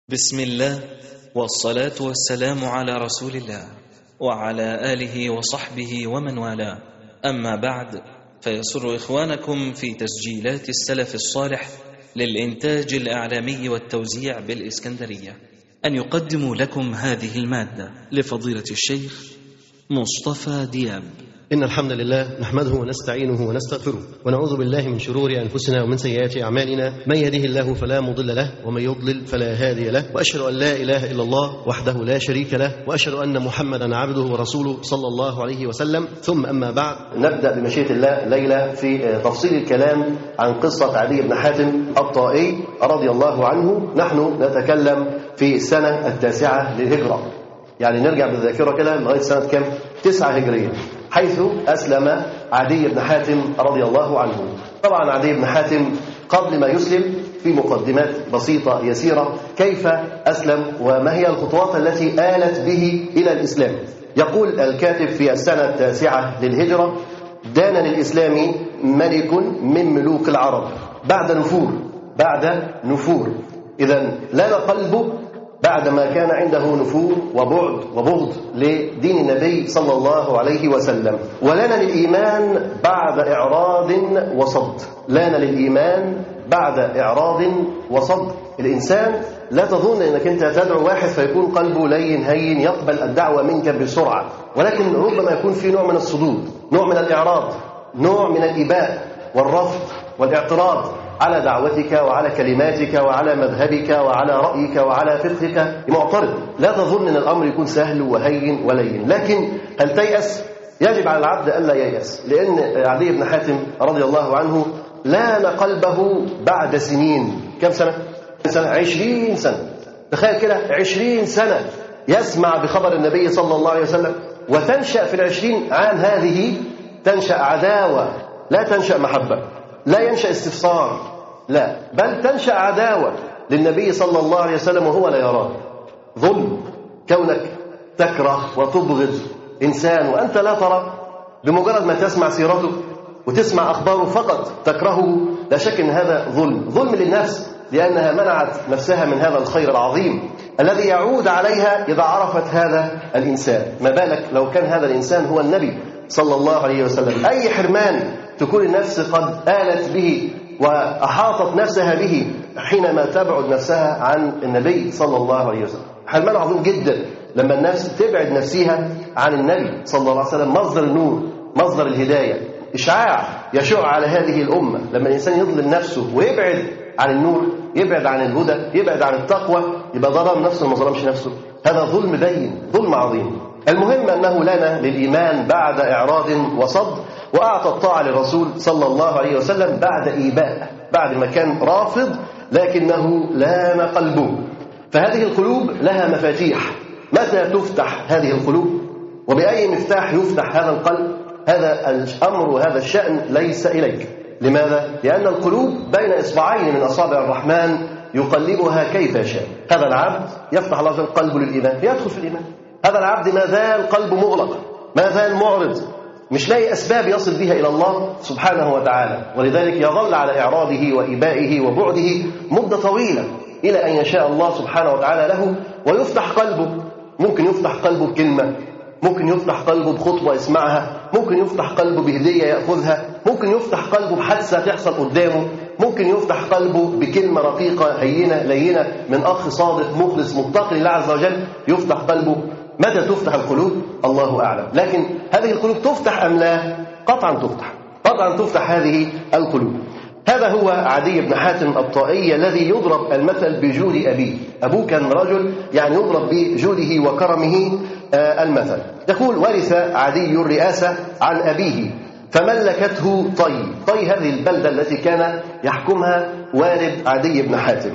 بسم الله والصلاة والسلام على رسول الله وعلى آله وصحبه ومن والاه أما بعد فيسر إخوانكم في تسجيلات السلف الصالح للإنتاج الإعلامي والتوزيع بالإسكندرية أن يقدموا لكم هذه المادة لفضيلة الشيخ مصطفى دياب إن الحمد لله نحمده ونستعينه ونستغفره ونعوذ بالله من شرور أنفسنا ومن سيئات أعمالنا من يهده الله فلا مضل له ومن يضلل فلا هادي له وأشهد أن لا إله إلا الله وحده لا شريك له وأشهد أن محمدا عبده ورسوله صلى الله عليه وسلم ثم أما بعد نبدأ بمشيئة الله ليلة في تفصيل الكلام عن قصة عدي بن حاتم الطائي رضي الله عنه نحن نتكلم في السنة التاسعة للهجرة يعني نرجع بالذاكرة كده لغاية سنة كام؟ تسعة هجرية حيث أسلم عدي بن حاتم رضي الله عنه طبعا عدي بن حاتم قبل ما يسلم في مقدمات بسيطة يسيرة كيف أسلم وما هي الخطوات التي آلت به إلى الإسلام يقول الكاتب في السنة التاسعة للهجرة دان للإسلام ملك من ملوك العرب بعد نفور بعد نفور إذا لان قلبه بعدما كان عنده نفور وبعد وبغض لدين النبي صلى الله عليه وسلم ولنا للإيمان بعد إعراض وصد لنا للإيمان بعد إعراض وصد الإنسان لا تظن أنك أنت تدعو واحد فيكون قلبه لين هين يقبل الدعوة منك بسرعة ولكن ربما يكون في نوع من الصدود نوع من الإعراض نوع من الإباء والرفض والاعتراض على دعوتك وعلى كلماتك وعلى مذهبك وعلى رأيك وعلى فقهك معترض لا تظن أن الأمر يكون سهل وهين ولين لكن هل تيأس؟ يجب على العبد ألا ييأس لأن علي بن حاتم رضي الله عنه لان قلبه بعد سنين كم سنة؟ سنة عشرين سنة تخيل كده عشرين سنة يسمع بخبر النبي صلى الله عليه وسلم وتنشأ في العشرين عام هذه تنشأ عداوة لا تنشأ محبة لا ينشأ استفسار لا بل تنشأ عداوة للنبي صلى الله عليه وسلم وهو لا يراه ظلم كونك تكره وتبغض إنسان وأنت لا ترى بمجرد ما تسمع سيرته وتسمع أخباره فقط تكرهه لا شك أن هذا ظلم ظلم للنفس لأنها منعت نفسها من هذا الخير العظيم الذي يعود عليها إذا عرفت هذا الإنسان ما بالك لو كان هذا الإنسان هو النبي صلى الله عليه وسلم أي حرمان تكون النفس قد آلت به وأحاطت نفسها به حينما تبعد نفسها عن النبي صلى الله عليه وسلم حرمان عظيم جدا لما النفس تبعد نفسها عن النبي صلى الله عليه وسلم مصدر النور مصدر الهداية إشعاع يشع على هذه الأمة لما الإنسان يظلم نفسه ويبعد عن النور يبعد عن الهدى يبعد عن التقوى يبقى ظلم نفسه ما ظلمش نفسه هذا ظلم بين ظلم عظيم المهم أنه لنا للإيمان بعد إعراض وصد وأعطى الطاعة للرسول صلى الله عليه وسلم بعد إيباء بعد ما كان رافض لكنه لان قلبه فهذه القلوب لها مفاتيح متى تفتح هذه القلوب وبأي مفتاح يفتح هذا القلب هذا الأمر وهذا الشأن ليس إليك لماذا؟ لأن القلوب بين إصبعين من أصابع الرحمن يقلبها كيف يشاء هذا العبد يفتح الله عز وجل قلبه للإيمان يدخل في الإيمان هذا العبد ما زال قلبه مغلق ما زال معرض مش لاقي أسباب يصل بها إلى الله سبحانه وتعالى ولذلك يظل على إعراضه وإبائه وبعده مدة طويلة إلى أن يشاء الله سبحانه وتعالى له ويفتح قلبه ممكن يفتح قلبه بكلمة ممكن يفتح قلبه بخطبة يسمعها ممكن يفتح قلبه بهدية يأخذها ممكن يفتح قلبه بحادثة تحصل قدامه ممكن يفتح قلبه بكلمة رقيقة هينة لينة من أخ صادق مخلص متقي لله عز وجل يفتح قلبه متى تفتح القلوب الله أعلم لكن هذه القلوب تفتح أم لا قطعا تفتح قطعا تفتح هذه القلوب هذا هو عدي بن حاتم الطائي الذي يضرب المثل بجود أبيه أبوه كان رجل يعني يضرب بجوده وكرمه المثل يقول ورث عدي الرئاسة عن أبيه فملكته طي طي هذه البلدة التي كان يحكمها والد عدي بن حاتم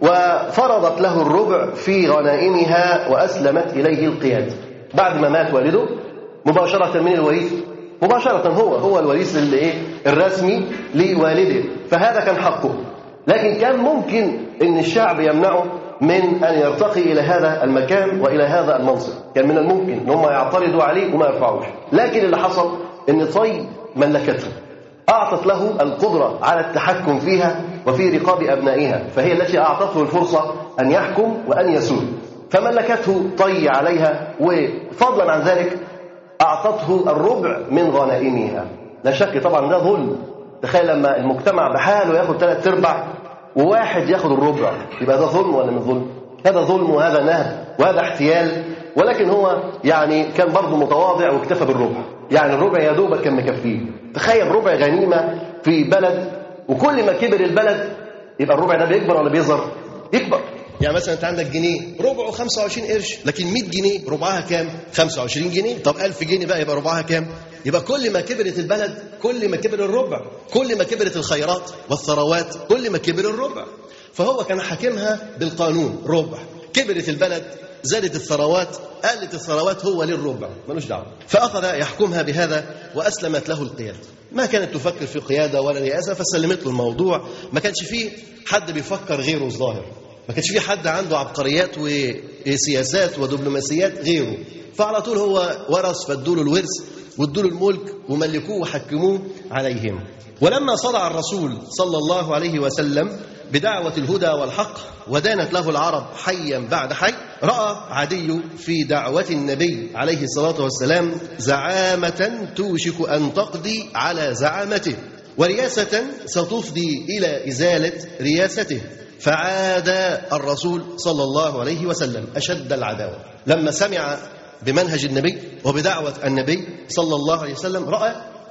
وفرضت له الربع في غنائمها وأسلمت إليه القيادة بعد ما مات والده مباشرة من الوريث مباشرة هو هو الوريث اللي إيه الرسمي لوالده فهذا كان حقه لكن كان ممكن ان الشعب يمنعه من ان يرتقي الى هذا المكان والى هذا المنصب كان من الممكن ان هم يعترضوا عليه وما يرفعوش لكن اللي حصل ان طي ملكته أعطت له القدرة على التحكم فيها وفي رقاب أبنائها فهي التي أعطته الفرصة أن يحكم وأن يسود فملكته طي عليها وفضلا عن ذلك أعطته الربع من غنائمها لا شك طبعا ده ظلم تخيل لما المجتمع بحاله ياخد ثلاث ارباع وواحد ياخد الربع يبقى ده ظلم ولا مش ظلم؟ هذا ظلم وهذا نهب وهذا احتيال ولكن هو يعني كان برضه متواضع واكتفى بالربع يعني الربع يا دوبك كان مكفيه تخيل ربع غنيمه في بلد وكل ما كبر البلد يبقى الربع ده بيكبر ولا بيصغر؟ يكبر يعني مثلا انت عندك جنيه ربعه 25 قرش لكن 100 جنيه ربعها كام 25 جنيه طب 1000 جنيه بقى يبقى ربعها كام يبقى كل ما كبرت البلد كل ما كبر الربع كل ما كبرت الخيرات والثروات كل ما كبر الربع فهو كان حاكمها بالقانون ربع كبرت البلد زادت الثروات قلت الثروات هو للربع ملوش دعوه فاخذ يحكمها بهذا واسلمت له القياده ما كانت تفكر في قياده ولا رئاسه فسلمت له الموضوع ما كانش فيه حد بيفكر غيره الظاهر ما كانش في حد عنده عبقريات وسياسات ودبلوماسيات غيره فعلى طول هو ورث فادوا له الورث وادوا له الملك وملكوه وحكموه عليهم ولما صدع الرسول صلى الله عليه وسلم بدعوة الهدى والحق ودانت له العرب حيا بعد حي رأى عدي في دعوة النبي عليه الصلاة والسلام زعامة توشك أن تقضي على زعامته ورياسة ستفضي إلى إزالة رياسته فعاد الرسول صلى الله عليه وسلم أشد العداوة لما سمع بمنهج النبي وبدعوة النبي صلى الله عليه وسلم رأى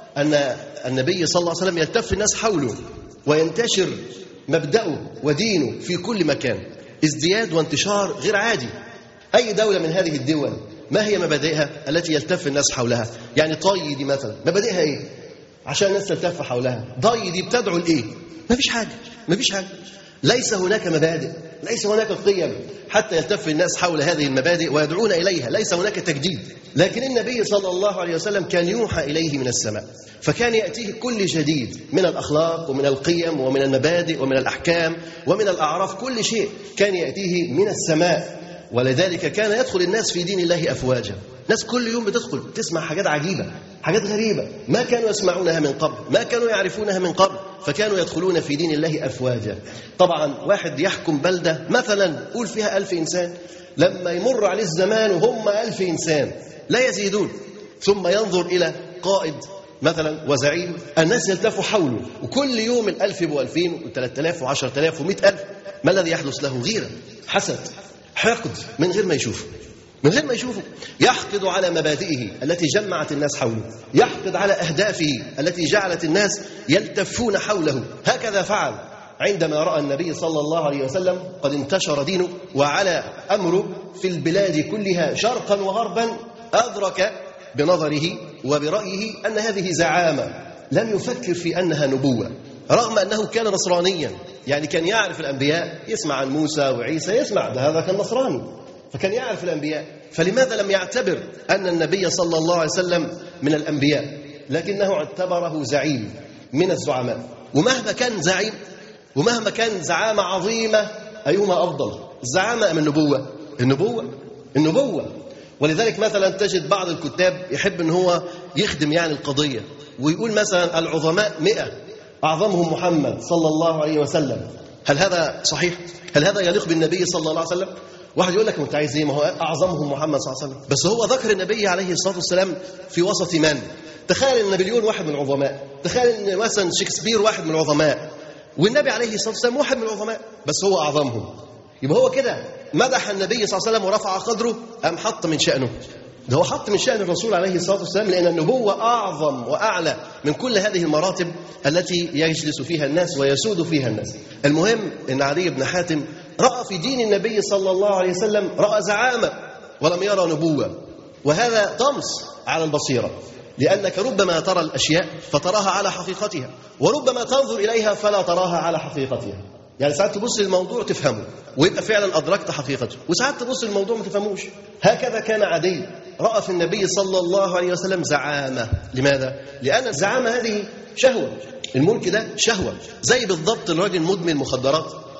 أن النبي صلى الله عليه وسلم يلتف الناس حوله وينتشر مبدأه ودينه في كل مكان ازدياد وانتشار غير عادي أي دولة من هذه الدول ما هي مبادئها التي يلتف الناس حولها يعني طي دي مثلا مبادئها ايه عشان الناس تلتف حولها ضي دي بتدعو لايه ما فيش حاجة ما فيش حاجة ليس هناك مبادئ ليس هناك قيم حتى يلتف الناس حول هذه المبادئ ويدعون إليها ليس هناك تجديد لكن النبي صلى الله عليه وسلم كان يوحى إليه من السماء فكان يأتيه كل جديد من الأخلاق ومن القيم ومن المبادئ ومن الأحكام ومن الأعراف كل شيء كان يأتيه من السماء ولذلك كان يدخل الناس في دين الله أفواجا ناس كل يوم بتدخل تسمع حاجات عجيبة حاجات غريبة ما كانوا يسمعونها من قبل ما كانوا يعرفونها من قبل فكانوا يدخلون في دين الله أفواجا طبعا واحد يحكم بلدة مثلا قول فيها ألف إنسان لما يمر عليه الزمان وهم ألف إنسان لا يزيدون ثم ينظر إلى قائد مثلا وزعيم الناس يلتفوا حوله وكل يوم الألف يبقوا ألفين وثلاثة آلاف وعشرة آلاف ومئة ألف ما الذي يحدث له غيرة حسد حقد من غير ما يشوفه من غير ما يشوفه يحقد على مبادئه التي جمعت الناس حوله يحقد على أهدافه التي جعلت الناس يلتفون حوله هكذا فعل عندما رأى النبي صلى الله عليه وسلم قد انتشر دينه وعلى أمره في البلاد كلها شرقا وغربا أدرك بنظره وبرأيه أن هذه زعامة لم يفكر في أنها نبوة رغم أنه كان نصرانيا يعني كان يعرف الأنبياء يسمع عن موسى وعيسى يسمع ده هذا كان نصراني فكان يعرف الأنبياء فلماذا لم يعتبر أن النبي صلى الله عليه وسلم من الأنبياء لكنه اعتبره زعيم من الزعماء ومهما كان زعيم ومهما كان زعامة عظيمة أيهما أفضل الزعامة أم النبوة النبوة النبوة ولذلك مثلا تجد بعض الكتاب يحب ان هو يخدم يعني القضية ويقول مثلا العظماء مئة أعظمهم محمد صلى الله عليه وسلم هل هذا صحيح؟ هل هذا يليق بالنبي صلى الله عليه وسلم؟ واحد يقول لك انت عايز ايه ما هو اعظمهم محمد صلى الله عليه وسلم بس هو ذكر النبي عليه الصلاه والسلام في وسط من تخيل ان نابليون واحد من العظماء تخيل ان مثلا شكسبير واحد من العظماء والنبي عليه الصلاه والسلام واحد من العظماء بس هو اعظمهم يبقى هو كده مدح النبي صلى الله عليه وسلم ورفع قدره ام حط من شانه ده هو حط من شأن الرسول عليه الصلاة والسلام لأن النبوة أعظم وأعلى من كل هذه المراتب التي يجلس فيها الناس ويسود فيها الناس المهم أن علي بن حاتم رأى في دين النبي صلى الله عليه وسلم رأى زعامة ولم يرى نبوة وهذا طمس على البصيرة لأنك ربما ترى الأشياء فتراها على حقيقتها وربما تنظر إليها فلا تراها على حقيقتها يعني ساعات تبص للموضوع تفهمه ويبقى فعلا أدركت حقيقته وساعات تبص للموضوع ما تفهموش هكذا كان عدي رأى في النبي صلى الله عليه وسلم زعامة لماذا؟ لأن الزعامة هذه شهوة الملك ده شهوة زي بالضبط الراجل مدمن مخدرات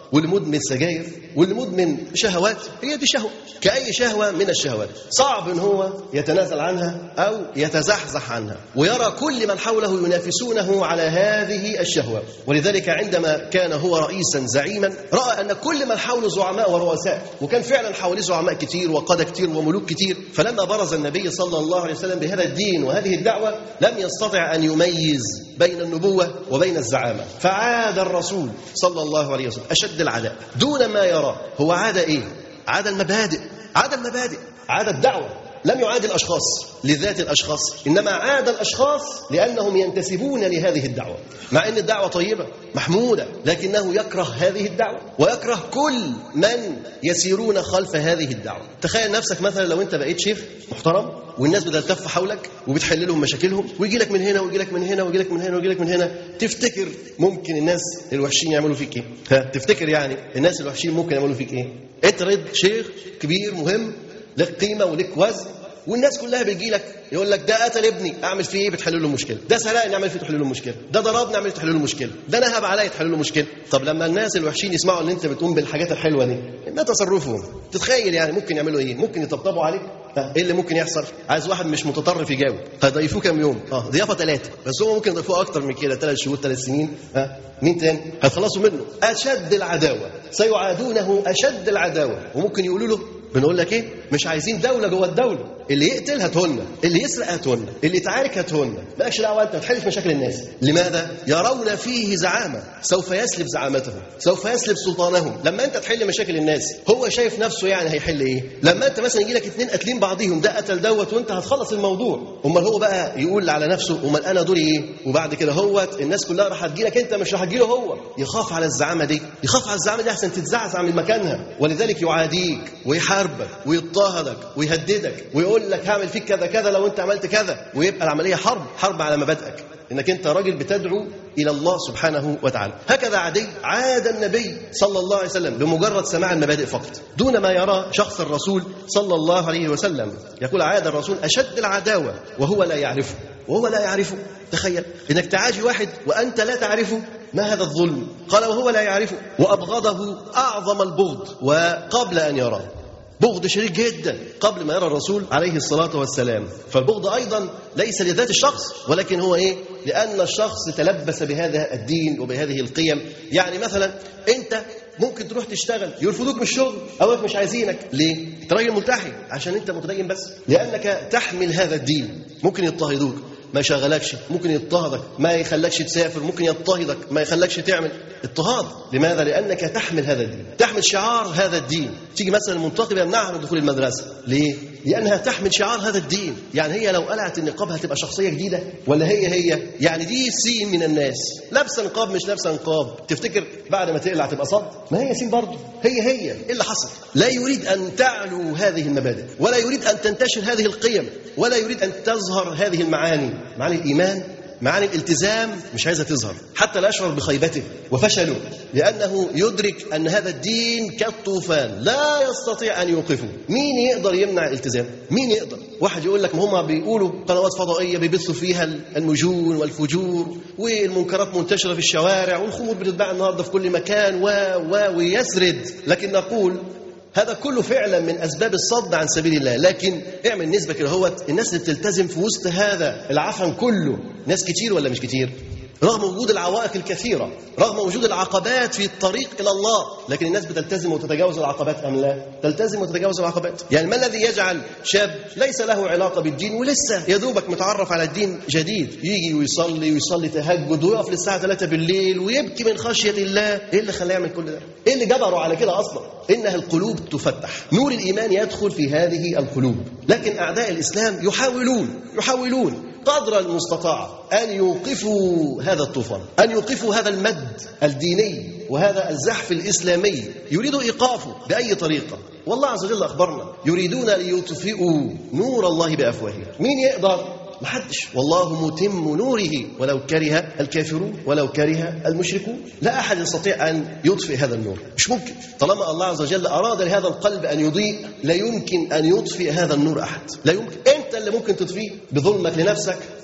واللي مدمن سجاير واللي مدمن شهوات هي دي شهوه كاي شهوه من الشهوات صعب ان هو يتنازل عنها او يتزحزح عنها ويرى كل من حوله ينافسونه على هذه الشهوه ولذلك عندما كان هو رئيسا زعيما راى ان كل من حوله زعماء ورؤساء وكان فعلا حواليه زعماء كتير وقاده كتير وملوك كتير فلما برز النبي صلى الله عليه وسلم بهذا الدين وهذه الدعوه لم يستطع ان يميز بين النبوه وبين الزعامه فعاد الرسول صلى الله عليه وسلم اشد العداء دون ما يراه هو عاد ايه عاد المبادئ عاد المبادئ عاد الدعوه لم يعاد الاشخاص لذات الاشخاص انما عاد الاشخاص لانهم ينتسبون لهذه الدعوه مع ان الدعوه طيبه محموده لكنه يكره هذه الدعوه ويكره كل من يسيرون خلف هذه الدعوه تخيل نفسك مثلا لو انت بقيت شيخ محترم والناس بتلتف حولك وبتحل لهم مشاكلهم ويجي لك من هنا ويجي لك من هنا ويجي لك من هنا ويجي لك من هنا تفتكر ممكن الناس الوحشين يعملوا فيك ايه ها تفتكر يعني الناس الوحشين ممكن يعملوا فيك ايه اطرد شيخ كبير مهم لك قيمه ولك وزن والناس كلها بتجي لك يقول لك ده قتل ابني اعمل فيه ايه بتحل له مشكله ده سرقني اعمل فيه تحل له مشكله ده ضربني اعمل تحل له مشكله ده نهب عليا تحل له مشكله طب لما الناس الوحشين يسمعوا ان انت بتقوم بالحاجات الحلوه دي ما تصرفهم تتخيل يعني ممكن يعملوا ايه ممكن يطبطبوا عليك ها، ايه اللي ممكن يحصل عايز واحد مش متطرف يجاوب هيضيفوه كام يوم اه ضيافه ثلاثه بس هم ممكن يضيفوه اكتر من كده ثلاث شهور ثلاث سنين ها مين تاني هيخلصوا منه اشد العداوه سيعادونه اشد العداوه وممكن يقولوا له بنقول لك ايه مش عايزين دوله جوه الدوله اللي يقتل هاتهولنا اللي يسرق هاتهولنا اللي يتعارك هاتهولنا مالكش دعوه انت ما تحلش مشاكل الناس لماذا يرون فيه زعامه سوف يسلب زعامته سوف يسلب سلطانهم لما انت تحل مشاكل الناس هو شايف نفسه يعني هيحل ايه لما انت مثلا يجي لك اثنين قاتلين بعضيهم ده قتل دوت وانت هتخلص الموضوع امال هو بقى يقول على نفسه امال انا دوري ايه وبعد كده هوت الناس كلها راح تجي لك انت مش راح تجي له هو يخاف على الزعامه دي يخاف على الزعامه دي احسن تتزعزع من مكانها ولذلك يعاديك ويحاربك ويضطهدك ويهددك ويقول لك هعمل فيك كذا كذا لو انت عملت كذا ويبقى العمليه حرب حرب على مبادئك انك انت راجل بتدعو الى الله سبحانه وتعالى هكذا عادي عاد النبي صلى الله عليه وسلم بمجرد سماع المبادئ فقط دون ما يرى شخص الرسول صلى الله عليه وسلم يقول عاد الرسول اشد العداوه وهو لا يعرفه وهو لا يعرفه تخيل انك تعاجي واحد وانت لا تعرفه ما هذا الظلم قال وهو لا يعرفه وابغضه اعظم البغض وقبل ان يراه بغض شديد جدا قبل ما يرى الرسول عليه الصلاة والسلام فالبغض أيضا ليس لذات الشخص ولكن هو إيه لأن الشخص تلبس بهذا الدين وبهذه القيم يعني مثلا أنت ممكن تروح تشتغل يرفضوك من الشغل او مش عايزينك ليه انت راجل ملتحي عشان انت متدين بس لانك تحمل هذا الدين ممكن يضطهدوك ما يشغلكش ممكن يضطهدك ما يخلكش تسافر ممكن يضطهدك ما يخلكش تعمل اضطهاد لماذا لانك تحمل هذا الدين تحمل شعار هذا الدين تيجي مثلا المنتقبه يمنعها من دخول المدرسه ليه لانها تحمل شعار هذا الدين يعني هي لو قلعت النقاب هتبقى شخصيه جديده ولا هي هي يعني دي سين من الناس لابسه نقاب مش لابسه نقاب تفتكر بعد ما تقلع تبقى صد ما هي سين برضه هي هي ايه اللي حصل لا يريد ان تعلو هذه المبادئ ولا يريد ان تنتشر هذه القيم ولا يريد ان تظهر هذه المعاني معاني الايمان معاني الالتزام مش عايزه تظهر حتى لا يشعر بخيبته وفشله لانه يدرك ان هذا الدين كالطوفان لا يستطيع ان يوقفه مين يقدر يمنع الالتزام مين يقدر واحد يقول لك ما هم بيقولوا قنوات فضائيه بيبثوا فيها المجون والفجور والمنكرات منتشره في الشوارع والخمور بتتباع النهارده في كل مكان و و ويسرد لكن نقول هذا كله فعلا من اسباب الصد عن سبيل الله لكن اعمل نسبه كده هوت الناس اللي بتلتزم في وسط هذا العفن كله ناس كتير ولا مش كتير رغم وجود العوائق الكثيرة رغم وجود العقبات في الطريق إلى الله لكن الناس بتلتزم وتتجاوز العقبات أم لا تلتزم وتتجاوز العقبات يعني ما الذي يجعل شاب ليس له علاقة بالدين ولسه يا دوبك متعرف على الدين جديد يجي ويصلي ويصلي تهجد ويقف للساعة 3 بالليل ويبكي من خشية الله إيه اللي خلاه يعمل كل ده إيه اللي جبره على كده أصلا إنها القلوب تفتح نور الإيمان يدخل في هذه القلوب لكن أعداء الإسلام يحاولون يحاولون قدر المستطاع أن يوقفوا هذا الطوفان أن يوقفوا هذا المد الديني وهذا الزحف الإسلامي يريدوا إيقافه بأي طريقة والله عز وجل أخبرنا يريدون ليطفئوا نور الله بأفواههم مين يقدر محدش والله متم نوره ولو كره الكافرون ولو كره المشركون لا أحد يستطيع أن يطفئ هذا النور مش ممكن طالما الله عز وجل أراد لهذا القلب أن يضيء لا يمكن أن يطفئ هذا النور أحد لا يمكن أنت اللي ممكن تطفيه بظلمك لنفسك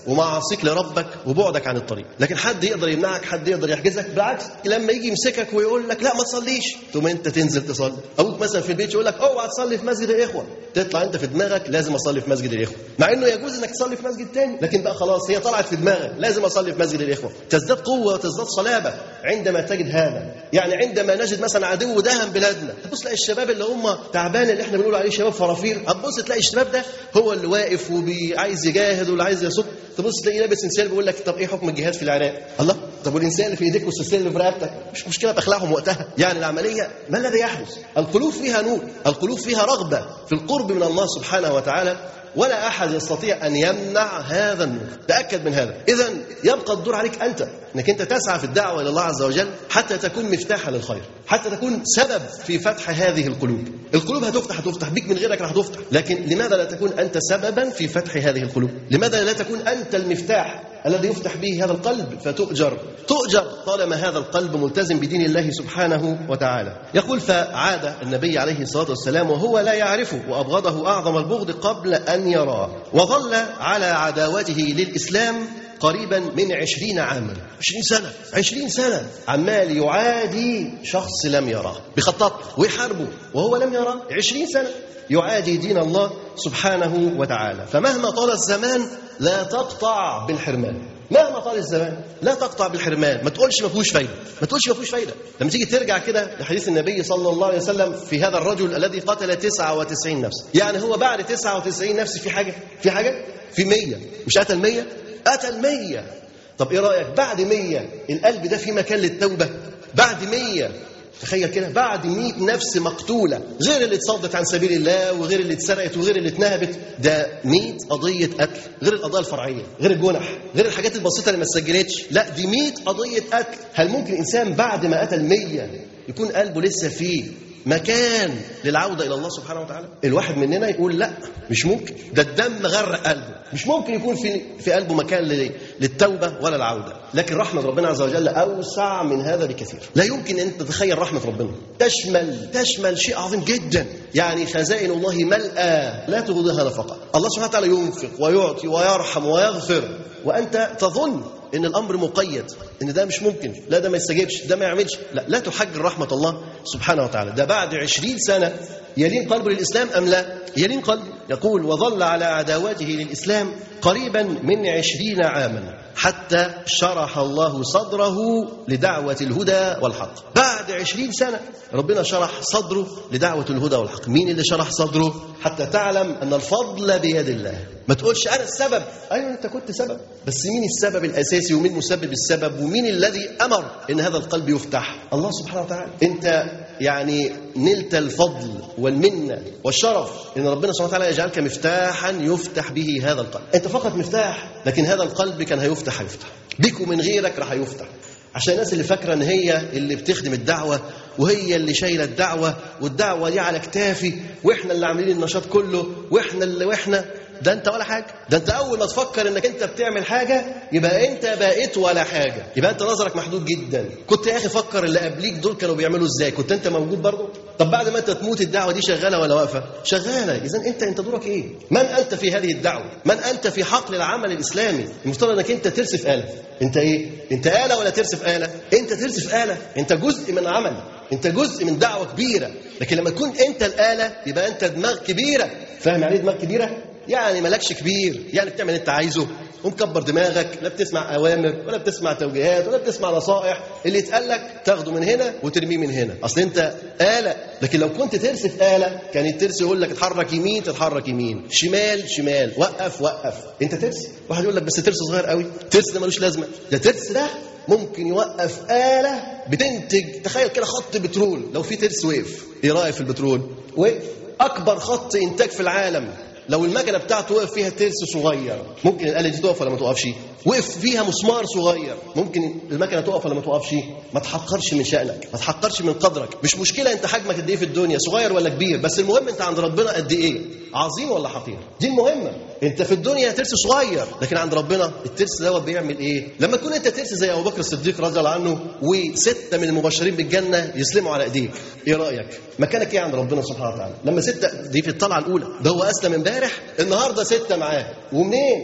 ومعاصيك لربك وبعدك عن الطريق لكن حد يقدر يمنعك حد يقدر يحجزك بالعكس لما يجي يمسكك ويقول لك لا ما تصليش ثم انت تنزل تصلي ابوك مثلا في البيت يقول لك اوعى تصلي في مسجد الاخوه تطلع انت في دماغك لازم اصلي في مسجد الاخوه مع انه يجوز انك تصلي في مسجد تاني لكن بقى خلاص هي طلعت في دماغك لازم اصلي في مسجد الاخوه تزداد قوه وتزداد صلابه عندما تجد هذا يعني عندما نجد مثلا عدو دهم بلادنا تبص تلاقي الشباب اللي هم تعبان اللي احنا بنقول عليه شباب فرافير هتبص تلاقي الشباب ده هو اللي واقف وعايز يجاهد واللي عايز يصد تبص تلاقيه لابس انسان بيقول لك طب ايه حكم الجهاد في العراق الله طب والانسان اللي في ايديك والسلسله اللي في رقبتك مش مشكله باخلاقهم وقتها يعني العمليه ما الذي يحدث القلوب فيها نور القلوب فيها رغبه في القرب من الله سبحانه وتعالى ولا احد يستطيع ان يمنع هذا النور تاكد من هذا اذا يبقى الدور عليك انت انك انت تسعى في الدعوه الى الله عز وجل حتى تكون مفتاحا للخير حتى تكون سبب في فتح هذه القلوب القلوب هتفتح هتفتح بيك من غيرك راح تفتح لكن لماذا لا تكون انت سببا في فتح هذه القلوب لماذا لا تكون انت المفتاح الذي يفتح به هذا القلب فتؤجر تؤجر طالما هذا القلب ملتزم بدين الله سبحانه وتعالى يقول فعاد النبي عليه الصلاة والسلام وهو لا يعرفه وأبغضه أعظم البغض قبل أن يراه وظل على عداوته للإسلام قريبا من عشرين عاما عشرين سنة عشرين سنة عمال يعادي شخص لم يراه بخطط ويحاربه وهو لم يراه عشرين سنة يعادي دين الله سبحانه وتعالى فمهما طال الزمان لا تقطع بالحرمان مهما طال الزمان لا تقطع بالحرمان ما تقولش ما فيهوش فايده ما تقولش ما فيهوش فايده لما تيجي ترجع كده لحديث النبي صلى الله عليه وسلم في هذا الرجل الذي قتل 99 نفس يعني هو بعد 99 نفس في حاجه في حاجه في 100 مش قتل 100 قتل 100 طب ايه رايك بعد 100 القلب ده في مكان للتوبه بعد 100 تخيل كده بعد 100 نفس مقتوله غير اللي اتصدت عن سبيل الله وغير اللي اتسرقت وغير اللي اتنهبت ده 100 قضيه قتل غير القضايا الفرعيه غير الجنح غير الحاجات البسيطه اللي ما اتسجلتش لا دي 100 قضيه قتل هل ممكن انسان بعد ما قتل 100 يكون قلبه لسه فيه مكان للعودة إلى الله سبحانه وتعالى الواحد مننا يقول لا مش ممكن ده الدم غرق قلبه مش ممكن يكون في في قلبه مكان للتوبة ولا العودة لكن رحمة ربنا عز وجل أوسع من هذا بكثير لا يمكن أن تتخيل رحمة ربنا تشمل تشمل شيء عظيم جدا يعني خزائن الله ملأى لا تغضيها نفقة الله سبحانه وتعالى ينفق ويعطي ويرحم ويغفر وأنت تظن ان الامر مقيد ان ده مش ممكن لا ده ما يستجيبش ده ما يعملش لا لا تحجر رحمه الله سبحانه وتعالى ده بعد عشرين سنه يلين قلبه للاسلام ام لا يلين قلبه يقول وظل على عداوته للاسلام قريبا من عشرين عاما حتى شرح الله صدره لدعوة الهدى والحق بعد عشرين سنة ربنا شرح صدره لدعوة الهدى والحق مين اللي شرح صدره حتى تعلم أن الفضل بيد الله ما تقولش أنا السبب أيوة أنت كنت سبب بس مين السبب الأساسي ومين مسبب السبب ومين الذي أمر أن هذا القلب يفتح الله سبحانه وتعالى أنت يعني نلت الفضل والمنة والشرف ان ربنا سبحانه وتعالى يجعلك مفتاحا يفتح به هذا القلب انت فقط مفتاح لكن هذا القلب كان هيفتح هيفتح بك ومن غيرك راح يفتح عشان الناس اللي فاكره ان هي اللي بتخدم الدعوه وهي اللي شايله الدعوه والدعوه دي على كتافي واحنا اللي عاملين النشاط كله واحنا اللي واحنا ده انت ولا حاجه ده انت اول ما تفكر انك انت بتعمل حاجه يبقى انت بقيت ولا حاجه يبقى انت نظرك محدود جدا كنت يا اخي فكر اللي قبليك دول كانوا بيعملوا ازاي كنت انت موجود برضه طب بعد ما انت تموت الدعوه دي شغاله ولا واقفه شغاله اذا انت انت دورك ايه من انت في هذه الدعوه من انت في حقل العمل الاسلامي المفترض انك انت ترسف اله انت ايه انت اله ولا ترسف اله انت ترسف اله انت جزء من عمل انت جزء من دعوه كبيره لكن لما تكون انت الاله يبقى انت دماغ كبيره فاهم يعني ايه دماغ كبيره يعني مالكش كبير يعني بتعمل اللي انت عايزه ومكبر دماغك لا بتسمع اوامر ولا بتسمع توجيهات ولا بتسمع نصائح اللي يتقال لك تاخده من هنا وترميه من هنا اصل انت آلة لكن لو كنت ترسف آلة كان الترس يقول لك اتحرك يمين تتحرك يمين شمال شمال وقف وقف انت ترس واحد يقول لك بس ترس صغير قوي ترس ده ملوش لازمه ده ترس ده ممكن يوقف آلة بتنتج تخيل كده خط بترول لو في ترس وقف ايه رايك في البترول وقف اكبر خط انتاج في العالم لو المكنه بتاعته وقف فيها ترس صغير ممكن الاله دي تقف ولا ما توقفش وقف فيها مسمار صغير ممكن المكنه تقف ولا ما توقفش ما تحقرش من شانك ما تحقرش من قدرك مش مشكله انت حجمك قد ايه في الدنيا صغير ولا كبير بس المهم انت عند ربنا قد ايه عظيم ولا حقير دي المهمه انت في الدنيا ترس صغير لكن عند ربنا الترس دوت بيعمل ايه لما تكون انت ترس زي ابو بكر الصديق رضي الله عنه وسته من المبشرين بالجنه يسلموا على ايديك ايه رايك مكانك ايه عند ربنا سبحانه وتعالى لما سته دي في الطلعه الاولى ده هو اسلم امبارح النهارده سته معاه ومنين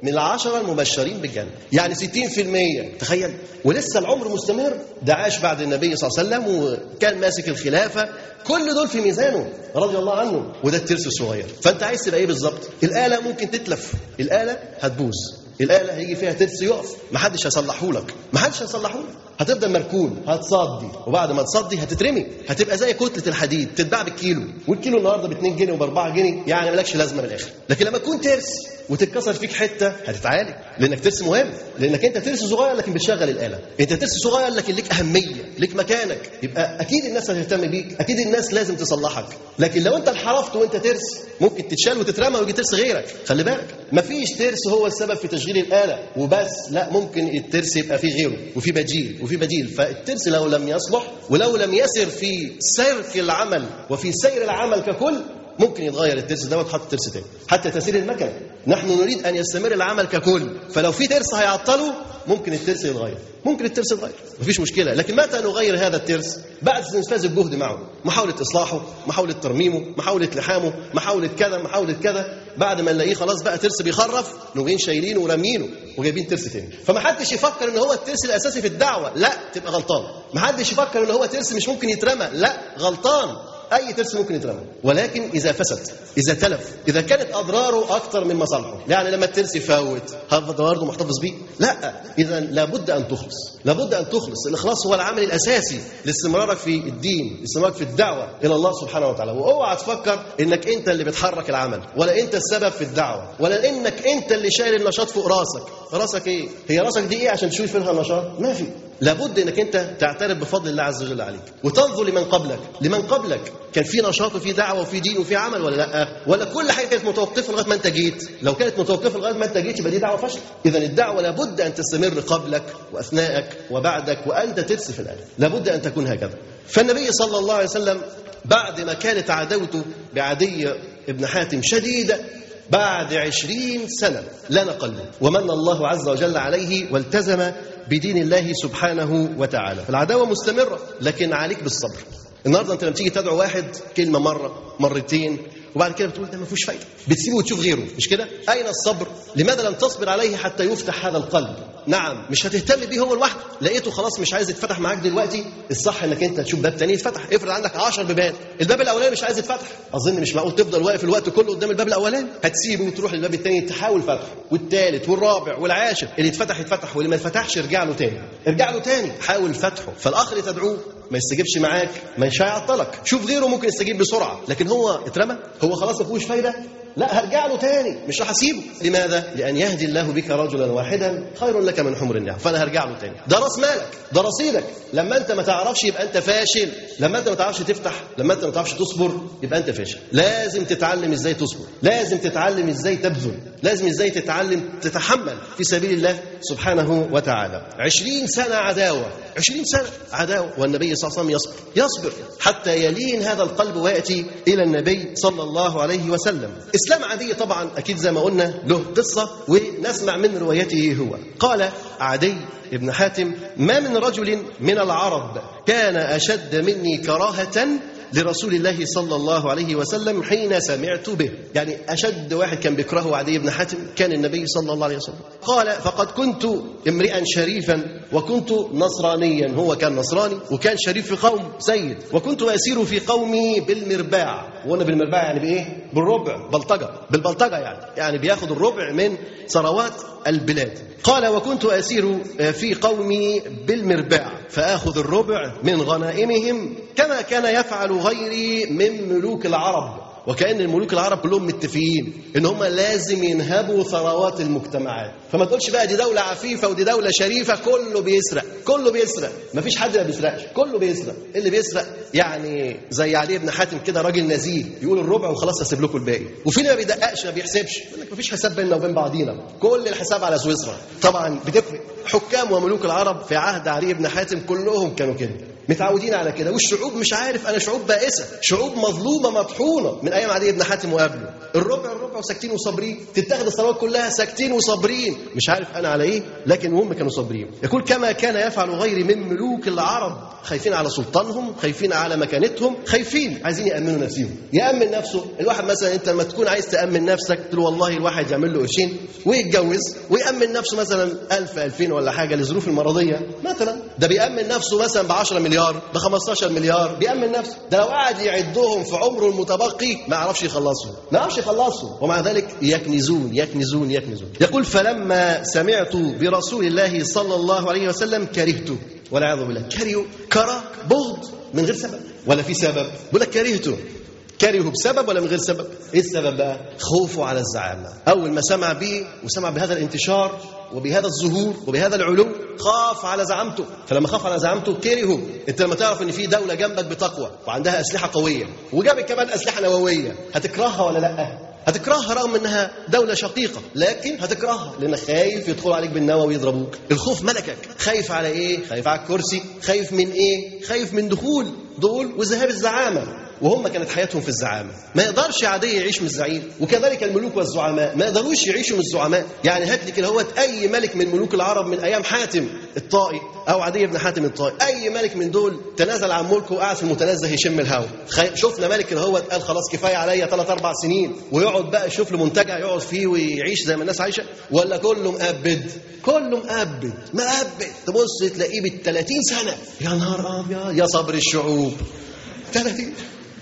من العشرة المبشرين بالجنة يعني 60% تخيل ولسه العمر مستمر ده عاش بعد النبي صلى الله عليه وسلم وكان ماسك الخلافة كل دول في ميزانه رضي الله عنه وده الترس الصغير فانت عايز تبقى ايه بالظبط الآلة ممكن تتلف الآلة هتبوظ الآلة هيجي فيها ترس يقف محدش هيصلحه لك محدش هيصلحه لك هتفضل مركون هتصدي وبعد ما تصدي هتترمي هتبقى زي كتلة الحديد تتباع بالكيلو والكيلو النهارده ب 2 جنيه وب 4 جنيه يعني مالكش لازمة من الآخر لكن لما تكون ترس وتتكسر فيك حته هتتعالج لانك ترس مهم لانك انت ترس صغير لكن بتشغل الاله انت ترس صغير لكن ليك اهميه ليك مكانك يبقى اكيد الناس هتهتم بيك اكيد الناس لازم تصلحك لكن لو انت انحرفت وانت ترس ممكن تتشال وتترمى ويجي ترس غيرك خلي بالك مفيش ترس هو السبب في تشغيل الاله وبس لا ممكن الترس يبقى فيه غيره وفي بديل وفي بديل فالترس لو لم يصلح ولو لم يسر في سير العمل وفي سير العمل ككل ممكن يتغير الترس ده وتحط ترس تاني حتى تسير المكنه نحن نريد ان يستمر العمل ككل فلو في ترس هيعطله ممكن الترس يتغير ممكن الترس يتغير مفيش مشكله لكن متى نغير هذا الترس بعد استنفاذ الجهد معه محاوله اصلاحه محاوله ترميمه محاوله لحامه محاوله كذا محاوله كذا بعد ما نلاقيه خلاص بقى ترس بيخرف نقوم شايلينه ورامينه وجايبين ترس تاني فما حدش يفكر ان هو الترس الاساسي في الدعوه لا تبقى غلطان ما حدش يفكر ان هو ترس مش ممكن يترمى لا غلطان اي ترس ممكن يترمى ولكن اذا فسد اذا تلف اذا كانت اضراره اكثر من مصالحه يعني لما الترس يفوت هفضل برضه محتفظ بيه لا اذا لابد ان تخلص لابد ان تخلص الاخلاص هو العامل الاساسي لاستمرارك في الدين استمرارك في الدعوه الى الله سبحانه وتعالى واوعى تفكر انك انت اللي بتحرك العمل ولا انت السبب في الدعوه ولا انك انت اللي شايل النشاط فوق راسك راسك ايه هي راسك دي ايه عشان تشوف فيها النشاط ما في لابد انك انت تعترف بفضل الله عز وجل عليك وتنظر لمن قبلك لمن قبلك كان في نشاط وفي دعوه وفي دين وفي عمل ولا لا ولا كل حاجه كانت متوقفه لغايه ما انت جيت لو كانت متوقفه لغايه ما انت جيت يبقى دي دعوه فشل اذا الدعوه لابد ان تستمر قبلك واثناءك وبعدك وانت ترسي في الايه لابد ان تكون هكذا فالنبي صلى الله عليه وسلم بعد ما كانت عداوته بعدي ابن حاتم شديده بعد عشرين سنة لنا قلبه ومن الله عز وجل عليه والتزم بدين الله سبحانه وتعالى العداوة مستمرة لكن عليك بالصبر النهارده انت لما تيجي تدعو واحد كلمه مره مرتين وبعد كده بتقول ده ما فيهوش فايده بتسيبه وتشوف غيره مش كده اين الصبر لماذا لم تصبر عليه حتى يفتح هذا القلب نعم مش هتهتم بيه هو لوحده لقيته خلاص مش عايز يتفتح معاك دلوقتي الصح انك انت تشوف باب تاني يتفتح افرض عندك 10 بيبان الباب الاولاني مش عايز يتفتح اظن مش معقول تفضل واقف الوقت كله قدام الباب الاولاني هتسيبه وتروح للباب الثاني تحاول فتحه والثالث والرابع والعاشر اللي يتفتح يتفتح واللي ما يتفتحش ارجع له تاني ارجع له تاني حاول فتحه فالاخ اللي تدعوه ما يستجيبش معاك مش هيعطلك شوف غيره ممكن يستجيب بسرعه لكن هو اترمى هو خلاص ما فيهوش فايده لا هرجع له تاني مش راح اسيبه لماذا لان يهدي الله بك رجلا واحدا خير لك من حمر النعم فانا هرجع له تاني ده راس مالك ده رصيدك لما انت ما تعرفش يبقى انت فاشل لما انت ما تعرفش تفتح لما انت ما تعرفش تصبر يبقى انت فاشل لازم تتعلم ازاي تصبر لازم تتعلم ازاي تبذل لازم ازاي تتعلم تتحمل في سبيل الله سبحانه وتعالى عشرين سنة عداوة عشرين سنة عداوة والنبي صلى الله عليه وسلم يصبر يصبر حتى يلين هذا القلب ويأتي إلى النبي صلى الله عليه وسلم إسلام عدي طبعا أكيد زي ما قلنا له قصة ونسمع من روايته هو قال عدي ابن حاتم ما من رجل من العرب كان أشد مني كراهة لرسول الله صلى الله عليه وسلم حين سمعت به يعني أشد واحد كان بيكرهه عدي بن حاتم كان النبي صلى الله عليه وسلم قال فقد كنت امرئا شريفا وكنت نصرانيا هو كان نصراني وكان شريف في قوم سيد وكنت أسير في قومي بالمرباع وأنا بالمرباع يعني بإيه بالربع بلطجة بالبلطجة يعني يعني بياخد الربع من ثروات البلاد قال وكنت أسير في قومي بالمرباع فآخذ الربع من غنائمهم كما كان يفعل غيري من ملوك العرب وكأن الملوك العرب كلهم متفقين ان هم لازم ينهبوا ثروات المجتمعات فما تقولش بقى دي دولة عفيفة ودي دولة شريفة كله بيسرق كله بيسرق ما فيش حد ما بيسرقش كله بيسرق اللي بيسرق يعني زي علي بن حاتم كده راجل نزيه يقول الربع وخلاص هسيب لكم الباقي وفي اللي ما بيدققش ما بيحسبش يقول لك ما فيش حساب بيننا وبين بعضينا كل الحساب على سويسرا طبعا بتفرق حكام وملوك العرب في عهد علي بن حاتم كلهم كانوا كده متعودين على كده والشعوب مش عارف انا شعوب بائسه شعوب مظلومه مطحونه من ايام عدي بن حاتم وقبله الربع الربع وساكتين وصابرين تتاخد الصلوات كلها ساكتين وصابرين مش عارف انا على ايه لكن المهم كانوا صابرين يقول كما كان يفعل غيري من ملوك العرب خايفين على سلطانهم خايفين على مكانتهم خايفين عايزين يامنوا نفسهم يامن نفسه الواحد مثلا انت لما تكون عايز تامن نفسك تقول والله الواحد يعمل له قرشين ويتجوز ويامن نفسه مثلا 1000 2000 ولا حاجه لظروف المرضيه مثلا ده بيامن نفسه مثلا ب 10 مليار ب 15 مليار بيامن نفسه ده لو قعد يعدهم في عمره المتبقي ما يعرفش يخلصهم ما يعرفش يخلصهم ومع ذلك يكنزون يكنزون يكنزون يقول فلما سمعت برسول الله صلى الله عليه وسلم كرهته والعياذ بالله كرهه كره بغض من غير سبب ولا في سبب بيقول لك كرهته كرهه بسبب ولا من غير سبب؟ ايه السبب بقى؟ خوفه على الزعامه، اول ما سمع به وسمع بهذا الانتشار وبهذا الظهور وبهذا العلو خاف على زعامته، فلما خاف على زعامته كرهه، انت لما تعرف ان في دوله جنبك بتقوى وعندها اسلحه قويه وجابت كمان اسلحه نوويه، هتكرهها ولا لا؟ هتكرهها رغم انها دولة شقيقة لكن هتكرهها لانك خايف يدخلوا عليك بالنووي ويضربوك الخوف ملكك خايف على ايه خايف على الكرسي خايف من ايه خايف من دخول دول وذهاب الزعامة وهم كانت حياتهم في الزعامة ما يقدرش عادي يعيش من الزعيم وكذلك الملوك والزعماء ما يقدروش يعيشوا من الزعماء يعني هات لي كده هو اي ملك من ملوك العرب من ايام حاتم الطائي او عدي بن حاتم الطائي اي ملك من دول تنازل عن ملكه وقعد في المتنزه يشم الهواء شفنا ملك اللي هو قال خلاص كفايه عليا ثلاث اربع سنين ويقعد بقى يشوف له منتجع يقعد فيه ويعيش زي ما الناس عايشه ولا كله مقبد كله مقبد مقبد تبص تلاقيه بال 30 سنه يا نهار ابيض يا صبر الشعوب 30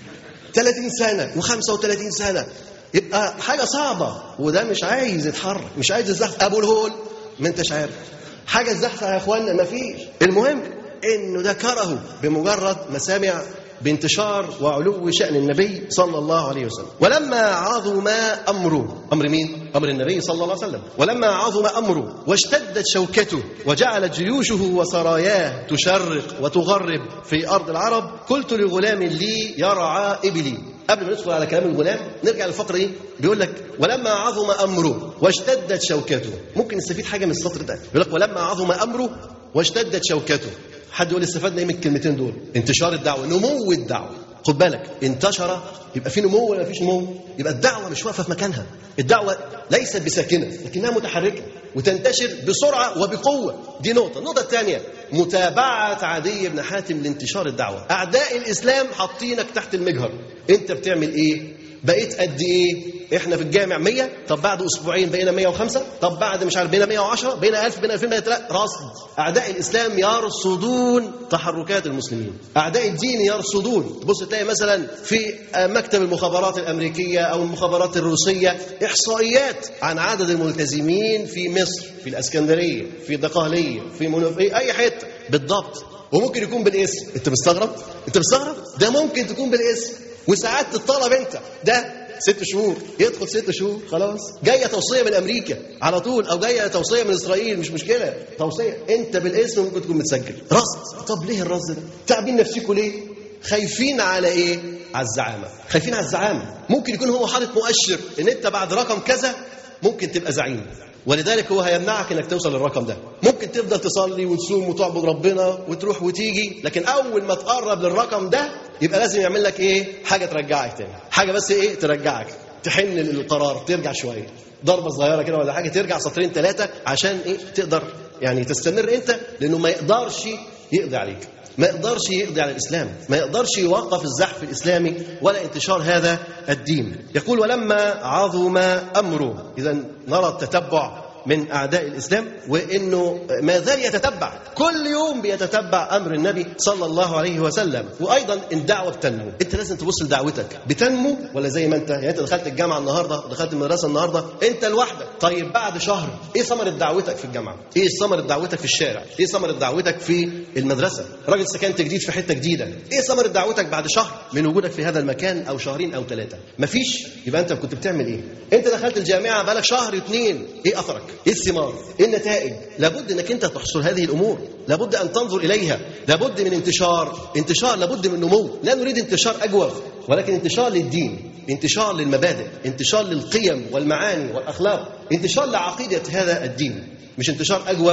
30 سنة و35 سنة يبقى حاجة صعبة وده مش عايز يتحرك مش عايز يزحف أبو الهول ما انتش عارف حاجة تزحف يا اخوانا ما فيش المهم انه ده كرهه بمجرد ما سمع بانتشار وعلو شأن النبي صلى الله عليه وسلم ولما عظم أمره أمر مين؟ أمر النبي صلى الله عليه وسلم ولما عظم أمره واشتدت شوكته وجعلت جيوشه وسراياه تشرق وتغرب في أرض العرب قلت لغلام لي يرعى إبلي قبل ما ندخل على كلام الغلام نرجع للفقره دي بيقول لك ولما عظم امره واشتدت شوكته ممكن نستفيد حاجه من السطر ده بيقول لك ولما عظم امره واشتدت شوكته حد يقول استفدنا ايه من الكلمتين دول انتشار الدعوه نمو الدعوه خد بالك انتشر يبقى في نمو ولا فيش نمو يبقى الدعوه مش واقفه في مكانها الدعوه ليست بساكنه لكنها متحركه وتنتشر بسرعه وبقوه دي نقطه النقطه الثانيه متابعه عدي بن حاتم لانتشار الدعوه اعداء الاسلام حاطينك تحت المجهر انت بتعمل ايه بقيت قد ايه احنا في الجامع 100 طب بعد اسبوعين بقينا 105 طب بعد مش عارف بقينا 110 بقينا 1000 بقينا 2000 بقينا 3 رصد اعداء الاسلام يرصدون تحركات المسلمين اعداء الدين يرصدون تبص تلاقي مثلا في مكتب المخابرات الامريكيه او المخابرات الروسيه احصائيات عن عدد الملتزمين في مصر في الاسكندريه في الدقهليه في منوفيه اي حته بالضبط وممكن يكون بالاسم انت مستغرب انت مستغرب ده ممكن تكون بالاسم وساعات تطلب انت ده ست شهور يدخل ست شهور خلاص جايه توصيه من امريكا على طول او جايه توصيه من اسرائيل مش مشكله توصيه انت بالاسم ممكن تكون متسجل رصد طب ليه الرصد ده تعبين نفسكم ليه خايفين على ايه على الزعامه خايفين على الزعامه ممكن يكون هو حاطط مؤشر ان انت بعد رقم كذا ممكن تبقى زعيم ولذلك هو هيمنعك انك توصل للرقم ده ممكن تفضل تصلي وتصوم وتعبد ربنا وتروح وتيجي لكن اول ما تقرب للرقم ده يبقى لازم يعمل لك ايه حاجه ترجعك تاني حاجه بس ايه ترجعك تحن للقرار ترجع شويه ضربه صغيره كده ولا حاجه ترجع سطرين ثلاثه عشان ايه تقدر يعني تستمر انت لانه ما يقدرش يقضي عليك ما يقدرش يقضي على الإسلام ما يقدرش يوقف الزحف الإسلامي ولا انتشار هذا الدين يقول ولما عظم أمره إذا نرى التتبع من أعداء الإسلام وإنه ما زال يتتبع كل يوم بيتتبع أمر النبي صلى الله عليه وسلم وأيضا الدعوة بتنمو أنت لازم تبص لدعوتك بتنمو ولا زي ما أنت يعني أنت دخلت الجامعة النهاردة دخلت المدرسة النهاردة أنت لوحدك طيب بعد شهر إيه ثمرة دعوتك في الجامعة إيه ثمرة دعوتك في الشارع إيه ثمرة دعوتك في المدرسة راجل سكنت جديد في حتة جديدة إيه ثمرة دعوتك بعد شهر من وجودك في هذا المكان أو شهرين أو ثلاثة مفيش يبقى أنت كنت بتعمل إيه أنت دخلت الجامعة بقالك شهر اثنين إيه أثرك ايه الثمار ايه النتائج لابد انك انت تحصل هذه الامور لابد ان تنظر اليها لابد من انتشار انتشار لابد من نمو لا نريد انتشار اجوف ولكن انتشار للدين انتشار للمبادئ انتشار للقيم والمعاني والاخلاق انتشار لعقيده هذا الدين مش انتشار اجوف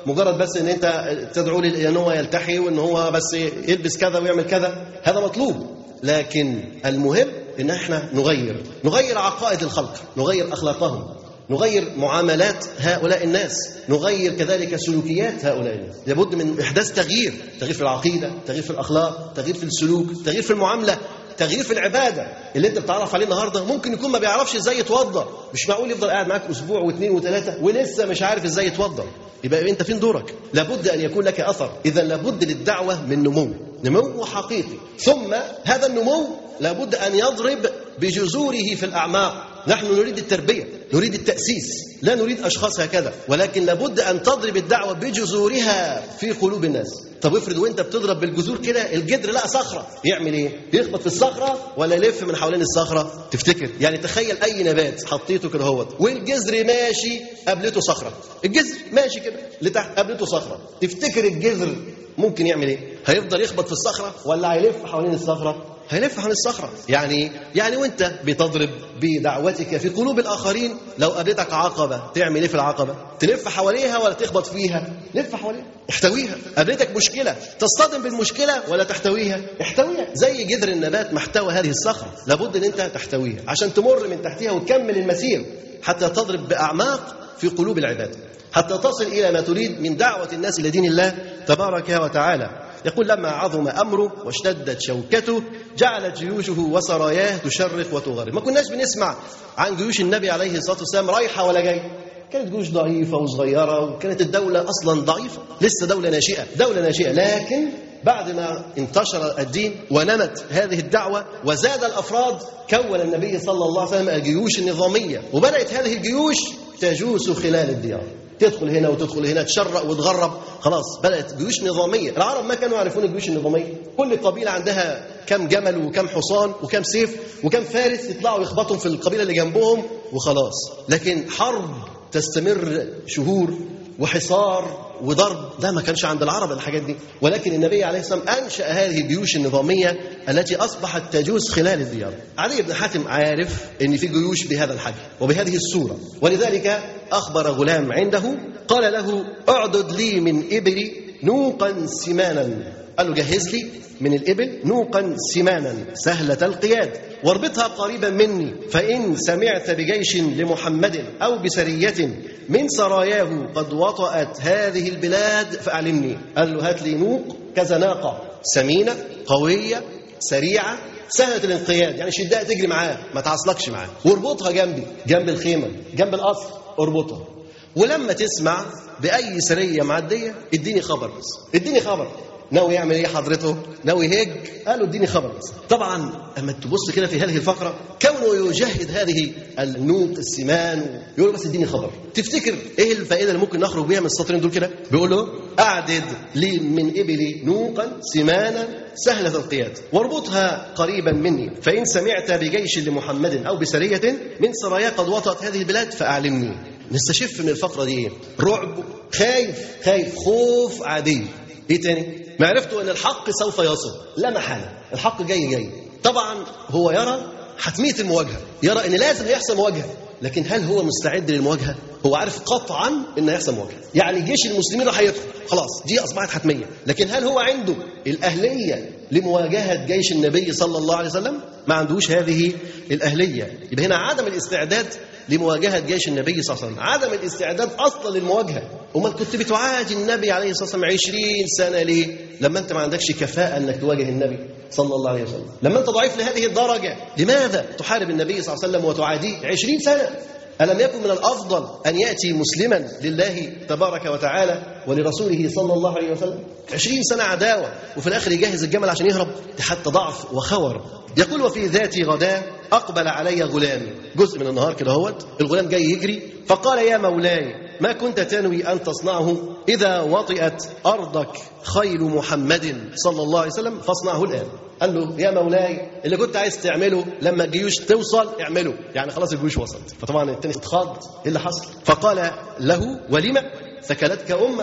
مجرد بس ان انت تدعو لي ان هو يلتحي وان هو بس يلبس كذا ويعمل كذا هذا مطلوب لكن المهم ان احنا نغير نغير عقائد الخلق نغير اخلاقهم نغير معاملات هؤلاء الناس نغير كذلك سلوكيات هؤلاء الناس لابد من احداث تغيير تغيير في العقيده تغيير في الاخلاق تغيير في السلوك تغيير في المعامله تغيير في العباده اللي انت بتعرف عليه النهارده ممكن يكون ما بيعرفش ازاي يتوضا مش معقول يفضل قاعد معاك اسبوع واثنين وثلاثه ولسه مش عارف ازاي يتوضا يبقى انت فين دورك لابد ان يكون لك اثر اذا لابد للدعوه من نمو نمو حقيقي ثم هذا النمو لابد ان يضرب بجذوره في الاعماق نحن نريد التربيه نريد التاسيس لا نريد اشخاص هكذا ولكن لابد ان تضرب الدعوه بجذورها في قلوب الناس طب افرض وانت بتضرب بالجذور كده الجدر لقى صخره يعمل ايه يخبط في الصخره ولا يلف من حوالين الصخره تفتكر يعني تخيل اي نبات حطيته كده اهوت والجذر ماشي قابلته صخره الجذر ماشي كده لتحت قابلته صخره تفتكر الجذر ممكن يعمل ايه هيفضل يخبط في الصخره ولا هيلف حوالين الصخره هيلف عن الصخرة يعني يعني وانت بتضرب بدعوتك في قلوب الآخرين لو قابلتك عقبة تعمل ايه في العقبة تلف حواليها ولا تخبط فيها لف حواليها احتويها قابلتك مشكلة تصطدم بالمشكلة ولا تحتويها احتويها زي جذر النبات محتوى هذه الصخرة لابد ان انت تحتويها عشان تمر من تحتها وتكمل المسير حتى تضرب بأعماق في قلوب العباد حتى تصل إلى ما تريد من دعوة الناس إلى دين الله تبارك وتعالى يقول لما عظم أمره واشتدت شوكته جعلت جيوشه وسراياه تشرق وتغرب ما كناش بنسمع عن جيوش النبي عليه الصلاة والسلام رايحة ولا جاية كانت جيوش ضعيفة وصغيرة وكانت الدولة أصلا ضعيفة لسه دولة ناشئة دولة ناشئة لكن بعد ما انتشر الدين ونمت هذه الدعوة وزاد الأفراد كون النبي صلى الله عليه وسلم الجيوش النظامية وبدأت هذه الجيوش تجوس خلال الديار تدخل هنا وتدخل هنا تشرق وتغرب خلاص بدات جيوش نظاميه العرب ما كانوا يعرفون الجيوش النظاميه كل قبيله عندها كم جمل وكم حصان وكم سيف وكم فارس يطلعوا يخبطوا في القبيله اللي جنبهم وخلاص لكن حرب تستمر شهور وحصار وضرب ده ما كانش عند العرب الحاجات دي ولكن النبي عليه الصلاه والسلام انشا هذه الجيوش النظاميه التي اصبحت تجوز خلال الديار علي بن حاتم عارف ان في جيوش بهذا الحجم وبهذه الصوره ولذلك اخبر غلام عنده قال له اعدد لي من ابلي نوقا سمانا قال له جهز لي من الإبل نوقا سمانا سهلة القياد واربطها قريبا مني فإن سمعت بجيش لمحمد أو بسرية من سراياه قد وطأت هذه البلاد فأعلمني قال له هات لي نوق كذا ناقة سمينة قوية سريعة سهلة الانقياد يعني شدها تجري معاه ما تعصلكش معاه واربطها جنبي جنب الخيمة جنب القصر اربطها ولما تسمع بأي سرية معدية اديني خبر بس اديني خبر ناوي يعمل ايه حضرته؟ ناوي يهج؟ قال له اديني خبر بس. طبعا اما تبص كده في هذه الفقره كونه يجهد هذه النوق السمان يقول بس اديني خبر. تفتكر ايه الفائده اللي ممكن نخرج بيها من السطرين دول كده؟ بيقول له اعدد لي من ابلي نوقا سمانا سهله القياد واربطها قريبا مني فان سمعت بجيش لمحمد او بسريه من سرايا قد وطأت هذه البلاد فاعلمني. نستشف من الفقره دي ايه؟ رعب خايف خايف خوف عادي ايه تاني؟ معرفته ان الحق سوف يصل لا محاله الحق جاي جاي طبعا هو يرى حتميه المواجهه يرى ان لازم يحصل مواجهه لكن هل هو مستعد للمواجهه هو عارف قطعا ان هيحصل مواجهه يعني جيش المسلمين راح يدخل خلاص دي اصبحت حتميه لكن هل هو عنده الاهليه لمواجهه جيش النبي صلى الله عليه وسلم ما عندوش هذه الاهليه يبقى هنا عدم الاستعداد لمواجهه جيش النبي صلى الله عليه وسلم عدم الاستعداد اصلا للمواجهه امال كنت بتعادي النبي عليه الصلاه والسلام 20 سنه ليه لما انت ما عندكش كفاءه انك تواجه النبي صلى الله عليه وسلم لما انت ضعيف لهذه الدرجه لماذا تحارب النبي صلى الله عليه وسلم وتعاديه 20 سنه ألم يكن من الأفضل أن يأتي مسلما لله تبارك وتعالى ولرسوله صلى الله عليه وسلم عشرين سنة عداوة وفي الآخر يجهز الجمل عشان يهرب دي حتى ضعف وخور يقول وفي ذات غداء أقبل علي غلام جزء من النهار كده هوت الغلام جاي يجري فقال يا مولاي ما كنت تنوي أن تصنعه إذا وطئت أرضك خيل محمد صلى الله عليه وسلم فاصنعه الآن قال له يا مولاي اللي كنت عايز تعمله لما الجيوش توصل اعمله يعني خلاص الجيوش وصلت فطبعا التاني اتخض ايه اللي حصل فقال له ولم ثكلتك امك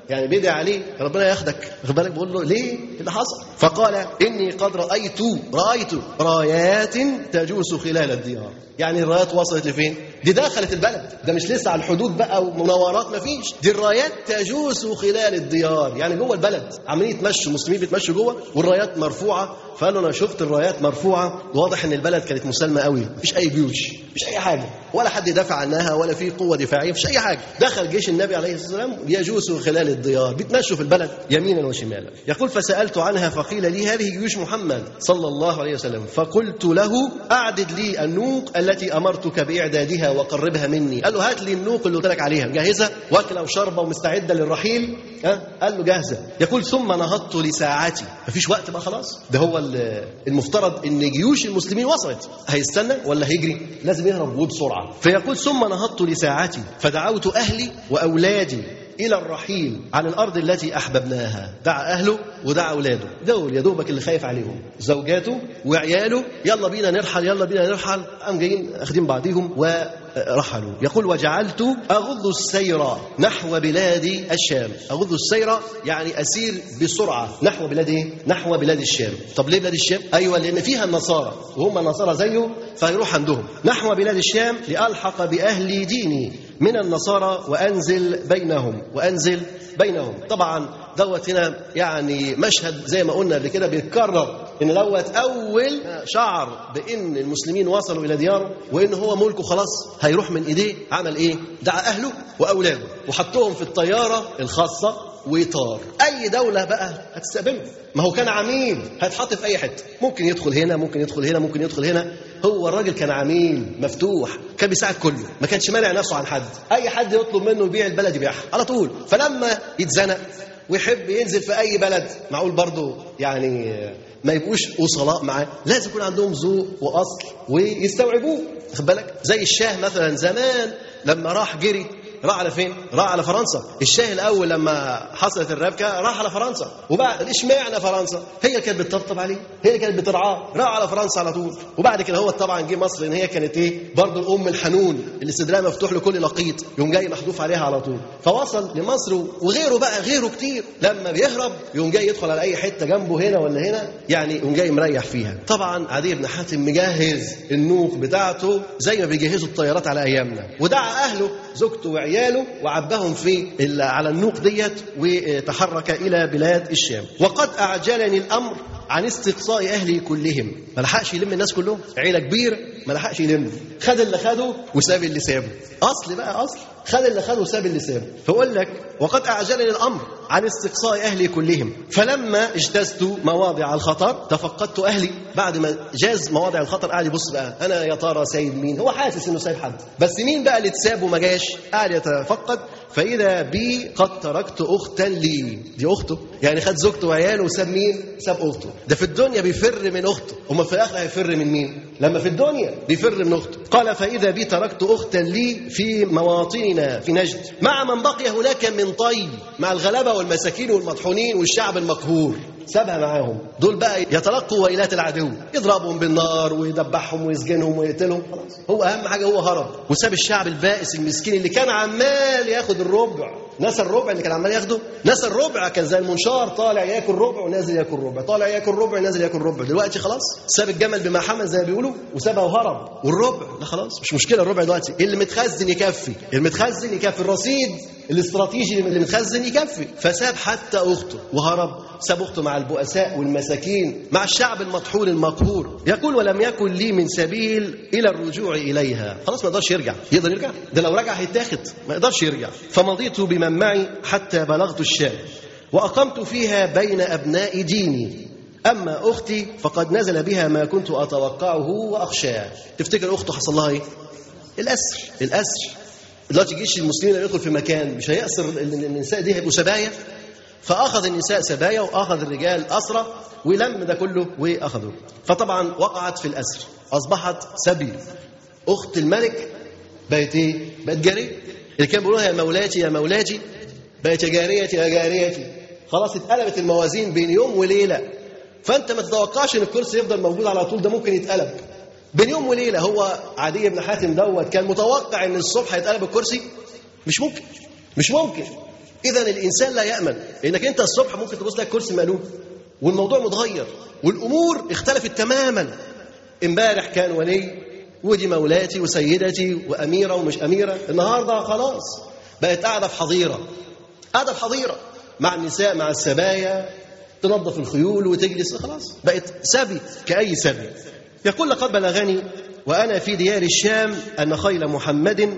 يعني بيدعي عليه ربنا ياخدك واخد بالك بيقول له ليه اللي حصل فقال اني قد رايت رايت رايات تجوس خلال الديار يعني الرايات وصلت لفين دي دخلت البلد ده مش لسه على الحدود بقى ومناورات ما فيش دي الرايات تجوس خلال الديار يعني جوه البلد عمالين يتمشوا المسلمين بيتمشوا جوه والرايات مرفوعه فقالوا انا شفت الرايات مرفوعه واضح ان البلد كانت مسالمه قوي مفيش اي جيوش مفيش اي حاجه ولا حد يدافع عنها ولا في قوه دفاعيه مفيش اي حاجه دخل جيش النبي عليه الصلاه والسلام يجوس خلال الديار بيتمشوا في البلد يمينا وشمالا يقول فسالت عنها فقيل لي هذه جيوش محمد صلى الله عليه وسلم فقلت له اعدد لي النوق التي امرتك باعدادها وقربها مني قال له هات لي النوق اللي قلت لك عليها جاهزه واكله وشاربه ومستعده للرحيل ها قال له جاهزه يقول ثم نهضت لساعتي مفيش وقت بقى خلاص ده هو المفترض ان جيوش المسلمين وصلت هيستنى ولا هيجري لازم يهرب وبسرعه فيقول ثم نهضت لساعتي فدعوت اهلي واولادي الى الرحيل عن الارض التي احببناها دعا اهله ودعا اولاده دول يا دوبك اللي خايف عليهم زوجاته وعياله يلا بينا نرحل يلا بينا نرحل قام جايين اخدين بعضهم ورحلوا يقول وجعلت اغض السير نحو بلاد الشام اغض السير يعني اسير بسرعه نحو بلاد ايه نحو بلاد الشام طب ليه بلاد الشام ايوه لان فيها النصارى وهم النصارى زيه فيروح عندهم نحو بلاد الشام لالحق باهل ديني من النصارى وانزل بينهم وانزل بينهم طبعا دوت هنا يعني مشهد زي ما قلنا قبل كده بيتكرر ان دوت اول شعر بان المسلمين وصلوا الى دياره وان هو ملكه خلاص هيروح من ايديه عمل ايه؟ دعا اهله واولاده وحطهم في الطياره الخاصه وطار اي دوله بقى هتستقبله ما هو كان عميل هيتحط في اي حته ممكن يدخل هنا ممكن يدخل هنا ممكن يدخل هنا هو الراجل كان عميل مفتوح كان بيساعد كله ما كانش مانع نفسه عن حد اي حد يطلب منه يبيع البلد يبيعها على طول فلما يتزنق ويحب ينزل في اي بلد معقول برضه يعني ما يبقوش وصلاء معاه لازم يكون عندهم ذوق واصل ويستوعبوه خد بالك زي الشاه مثلا زمان لما راح جري راح على فين؟ راح على فرنسا، الشاه الاول لما حصلت الربكه راح على فرنسا، وبعد اشمعنى فرنسا؟ هي كانت بتطبطب عليه، هي كانت بترعاه، راح على فرنسا على طول، وبعد كده هو طبعا جه مصر لان هي كانت ايه؟ برضه الام الحنون اللي صدرها مفتوح لكل لقيط، يقوم جاي محذوف عليها على طول، فوصل لمصر وغيره بقى غيره كتير، لما بيهرب يقوم جاي يدخل على اي حته جنبه هنا ولا هنا، يعني يقوم جاي مريح فيها، طبعا عدي بن حاتم مجهز النوق بتاعته زي ما بيجهزوا الطيارات على ايامنا، ودعا اهله زوجته وعياله وعبهم في على النوق ديت وتحرك الى بلاد الشام وقد اعجلني الامر عن استقصاء اهلي كلهم ما لحقش يلم الناس كلهم عيله كبيره ما لحقش يلم خد اللي خده وساب اللي سابه اصل بقى اصل خد اللي خده وساب اللي سابه فاقول لك وقد اعجلني الامر عن استقصاء اهلي كلهم فلما اجتزت مواضع الخطر تفقدت اهلي بعد ما جاز مواضع الخطر قاعد يبص بقى انا يا ترى سايب مين هو حاسس انه سايب حد بس مين بقى اللي اتساب وما جاش قاعد يتفقد فاذا بي قد تركت اختا لي دي اخته يعني خد زوجته وعياله وساب مين ساب اخته ده في الدنيا بيفر من اخته امال في الاخره هيفر من مين لما في الدنيا بيفر من اخته قال فاذا بي تركت اختا لي في مواطننا في نجد مع من بقي هناك من طي مع الغلبه والمساكين والمطحونين والشعب المقهور سابها معاهم دول بقى يتلقوا ويلات العدو يضربهم بالنار ويدبحهم ويسجنهم ويقتلهم خلاص هو اهم حاجه هو هرب وساب الشعب البائس المسكين اللي كان عمال ياخد الربع نسى الربع اللي كان عمال ياخده نسى الربع كان زي المنشار طالع ياكل ربع ونازل ياكل ربع طالع ياكل ربع نازل ياكل ربع دلوقتي خلاص ساب الجمل بما حمل زي ما بيقولوا وسابها وهرب والربع لا خلاص مش مشكله الربع دلوقتي اللي متخزن يكفي المتخزن يكفي الرصيد الاستراتيجي اللي متخزن يكفي فساب حتى اخته وهرب ساب اخته مع البؤساء والمساكين مع الشعب المطحون المقهور يقول ولم يكن لي من سبيل الى الرجوع اليها خلاص ما يقدرش يرجع يقدر يرجع ده لو رجع هيتاخد ما يقدرش يرجع فمضيت بمن معي حتى بلغت الشام واقمت فيها بين ابناء ديني اما اختي فقد نزل بها ما كنت اتوقعه واخشاه تفتكر اخته حصل لها ايه الاسر الاسر دلوقتي جيش المسلمين لما يدخل في مكان مش هيأسر النساء دي هيبقوا سبايا فأخذ النساء سبايا وأخذ الرجال أسرى ولم ده كله وأخذوا فطبعا وقعت في الأسر أصبحت سبي أخت الملك بقت إيه؟ بقت جارية اللي كان بيقولوها يا مولاتي يا مولاتي بقت يا جاريتي يا جاريتي خلاص اتقلبت الموازين بين يوم وليلة فأنت ما تتوقعش إن الكرسي يفضل موجود على طول ده ممكن يتقلب بين يوم وليله هو عدي بن حاتم دوت كان متوقع ان الصبح هيتقلب الكرسي مش ممكن مش ممكن اذا الانسان لا يامن لانك انت الصبح ممكن تبص لك كرسي مقلوب والموضوع متغير والامور اختلفت تماما امبارح كان ولي ودي مولاتي وسيدتي واميره ومش اميره النهارده خلاص بقت قاعده في حظيره قاعده في حظيره مع النساء مع السبايا تنظف الخيول وتجلس خلاص بقت سبي كأي سبي يقول لقد بلغني وأنا في ديار الشام أن خيل محمد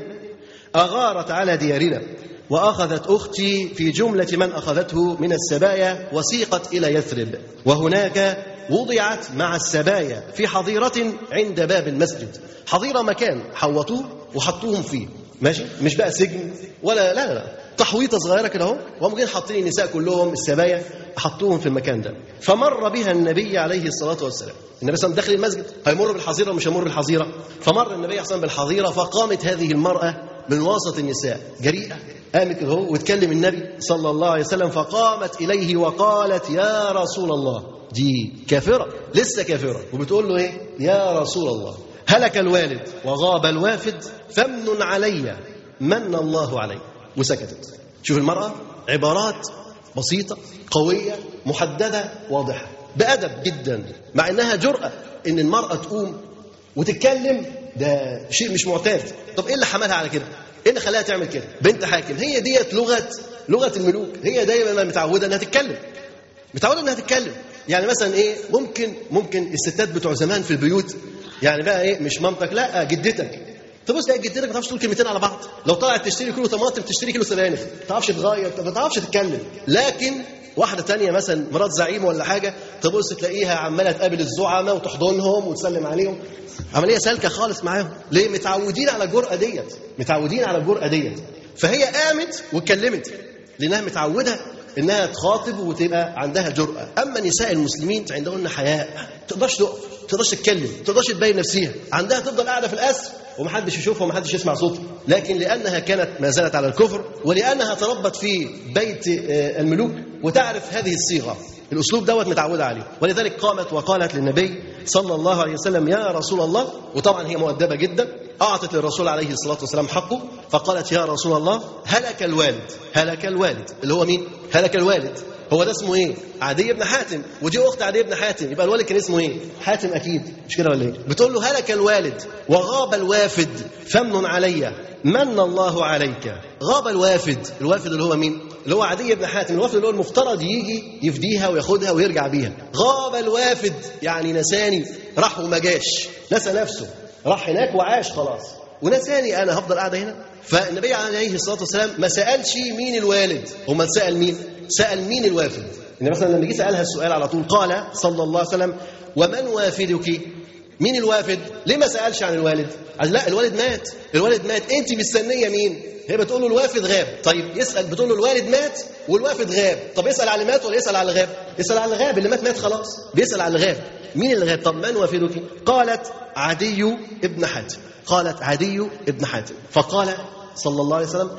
أغارت على ديارنا وأخذت أختي في جملة من أخذته من السبايا وسيقت إلى يثرب وهناك وضعت مع السبايا في حظيرة عند باب المسجد حظيرة مكان حوطوه وحطوهم فيه ماشي مش بقى سجن ولا لا لا تحويطه صغيره كده اهو وهم جايين حاطين النساء كلهم السبايا حطوهم في المكان ده فمر بها النبي عليه الصلاه والسلام النبي صلى الله عليه وسلم داخل المسجد هيمر بالحظيره مش هيمر بالحظيره فمر النبي صلى الله عليه وسلم بالحظيره فقامت هذه المراه من وسط النساء جريئه قامت كده اهو وتكلم النبي صلى الله عليه وسلم فقامت اليه وقالت يا رسول الله دي كافره لسه كافره وبتقول له ايه يا رسول الله هلك الوالد وغاب الوافد فمن علي من الله علي وسكتت شوف المرأة عبارات بسيطة قوية محددة واضحة بأدب جدا مع إنها جرأة إن المرأة تقوم وتتكلم ده شيء مش معتاد طب إيه اللي حملها على كده إيه اللي خلاها تعمل كده بنت حاكم هي ديت لغة لغة الملوك هي دايما متعودة إنها تتكلم متعودة إنها تتكلم يعني مثلا إيه ممكن ممكن الستات بتوع زمان في البيوت يعني بقى إيه مش مامتك لا جدتك تبص تلاقي جدتك ما تعرفش تقول كلمتين على بعض لو طلعت تشتري كيلو طماطم تشتري كيلو سبانخ ما تعرفش تغير ما تعرفش تتكلم لكن واحده تانية مثلا مرات زعيم ولا حاجه تبص تلاقيها عماله تقابل الزعماء وتحضنهم وتسلم عليهم عمليه سالكه خالص معاهم ليه متعودين على الجرأه ديت متعودين على الجرأه ديت فهي قامت واتكلمت لانها متعوده انها تخاطب وتبقى عندها جرأه اما نساء المسلمين عندهن حياء ما تقدرش تقف ما تقدرش تتكلم ما تقدرش تبين نفسها عندها تفضل قاعده في الاسر ومحدش يشوفها ومحدش يسمع صوتها لكن لأنها كانت ما زالت على الكفر ولأنها تربت في بيت الملوك وتعرف هذه الصيغة الأسلوب دوت متعودة عليه ولذلك قامت وقالت للنبي صلى الله عليه وسلم يا رسول الله وطبعا هي مؤدبة جدا أعطت للرسول عليه الصلاة والسلام حقه فقالت يا رسول الله هلك الوالد هلك الوالد اللي هو مين؟ هلك الوالد هو ده اسمه ايه؟ عدي بن حاتم ودي اخت عدي بن حاتم يبقى الوالد كان اسمه ايه؟ حاتم اكيد مش كده ولا ايه؟ بتقول له هلك الوالد وغاب الوافد فمن علي من الله عليك غاب الوافد الوافد اللي هو مين؟ اللي هو عدي بن حاتم الوافد اللي هو المفترض يجي يفديها وياخدها ويرجع بيها غاب الوافد يعني نساني راح وما جاش نسى نفسه راح هناك وعاش خلاص ونساني انا هفضل قاعده هنا فالنبي عليه الصلاه والسلام ما سالش مين الوالد امال سال مين سال مين الوافد ان مثلا لما جه سالها السؤال على طول قال صلى الله عليه وسلم ومن وافدك مين الوافد ليه ما سالش عن الوالد قال لا الوالد مات الوالد مات انت مستنيه مين هي بتقول له الوافد غاب طيب يسال بتقول له الوالد مات والوافد غاب طب يسال على اللي مات ولا يسال على اللي غاب يسال على اللي غاب اللي مات مات خلاص بيسال على اللي غاب مين اللي غاب طب من وافدك قالت عدي ابن حاتم قالت عدي ابن حاتم فقال صلى الله عليه وسلم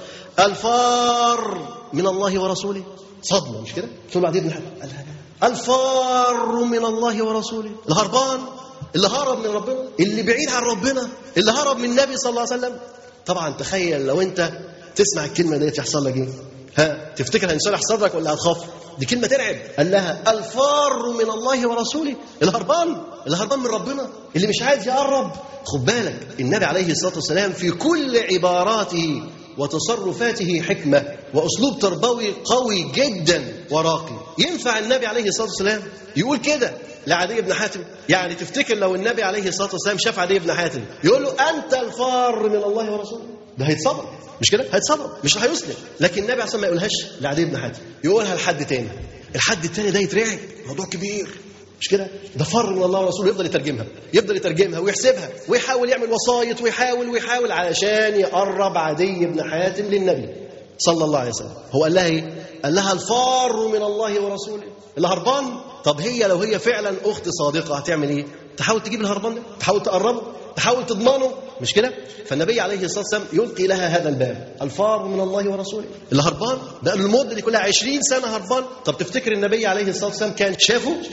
الفار من الله ورسوله صدمه مش كده تقول له عدي بن حاتم قال الفار من الله ورسوله الهربان اللي هرب من ربنا اللي بعيد عن ربنا اللي هرب من النبي صلى الله عليه وسلم طبعا تخيل لو انت تسمع الكلمه ديت يحصل لك ايه ها تفتكر هينشرح صدرك ولا هتخاف دي كلمه ترعب قال لها الفار من الله ورسوله الهربان اللي هربان من ربنا اللي مش عايز يقرب خد بالك النبي عليه الصلاه والسلام في كل عباراته وتصرفاته حكمه واسلوب تربوي قوي جدا وراقي ينفع النبي عليه الصلاه والسلام يقول كده لعدي بن حاتم يعني تفتكر لو النبي عليه الصلاه والسلام شاف عدي بن حاتم يقول له انت الفار من الله ورسوله ده هيتصبر مش كده هيتصبر مش هيسلم لكن النبي عليه ما يقولهاش لعدي بن حاتم يقولها لحد تاني الحد التاني ده يترعب موضوع كبير مش كده ده فر من الله ورسوله يفضل يترجمها يفضل يترجمها ويحسبها ويحاول يعمل وسايط ويحاول ويحاول علشان يقرب عدي بن حاتم للنبي صلى الله عليه وسلم هو قال لها ايه قال لها الفار من الله ورسوله اللي هربان طب هي لو هي فعلا اخت صادقه هتعمل ايه تحاول تجيب الهربان ده تحاول تقربه تحاول تضمنه مش كده فالنبي عليه الصلاه والسلام يلقي لها هذا الباب الفار من الله ورسوله اللي هربان بقى له المده دي كلها 20 سنه هربان طب تفتكر النبي عليه الصلاه والسلام كان شافه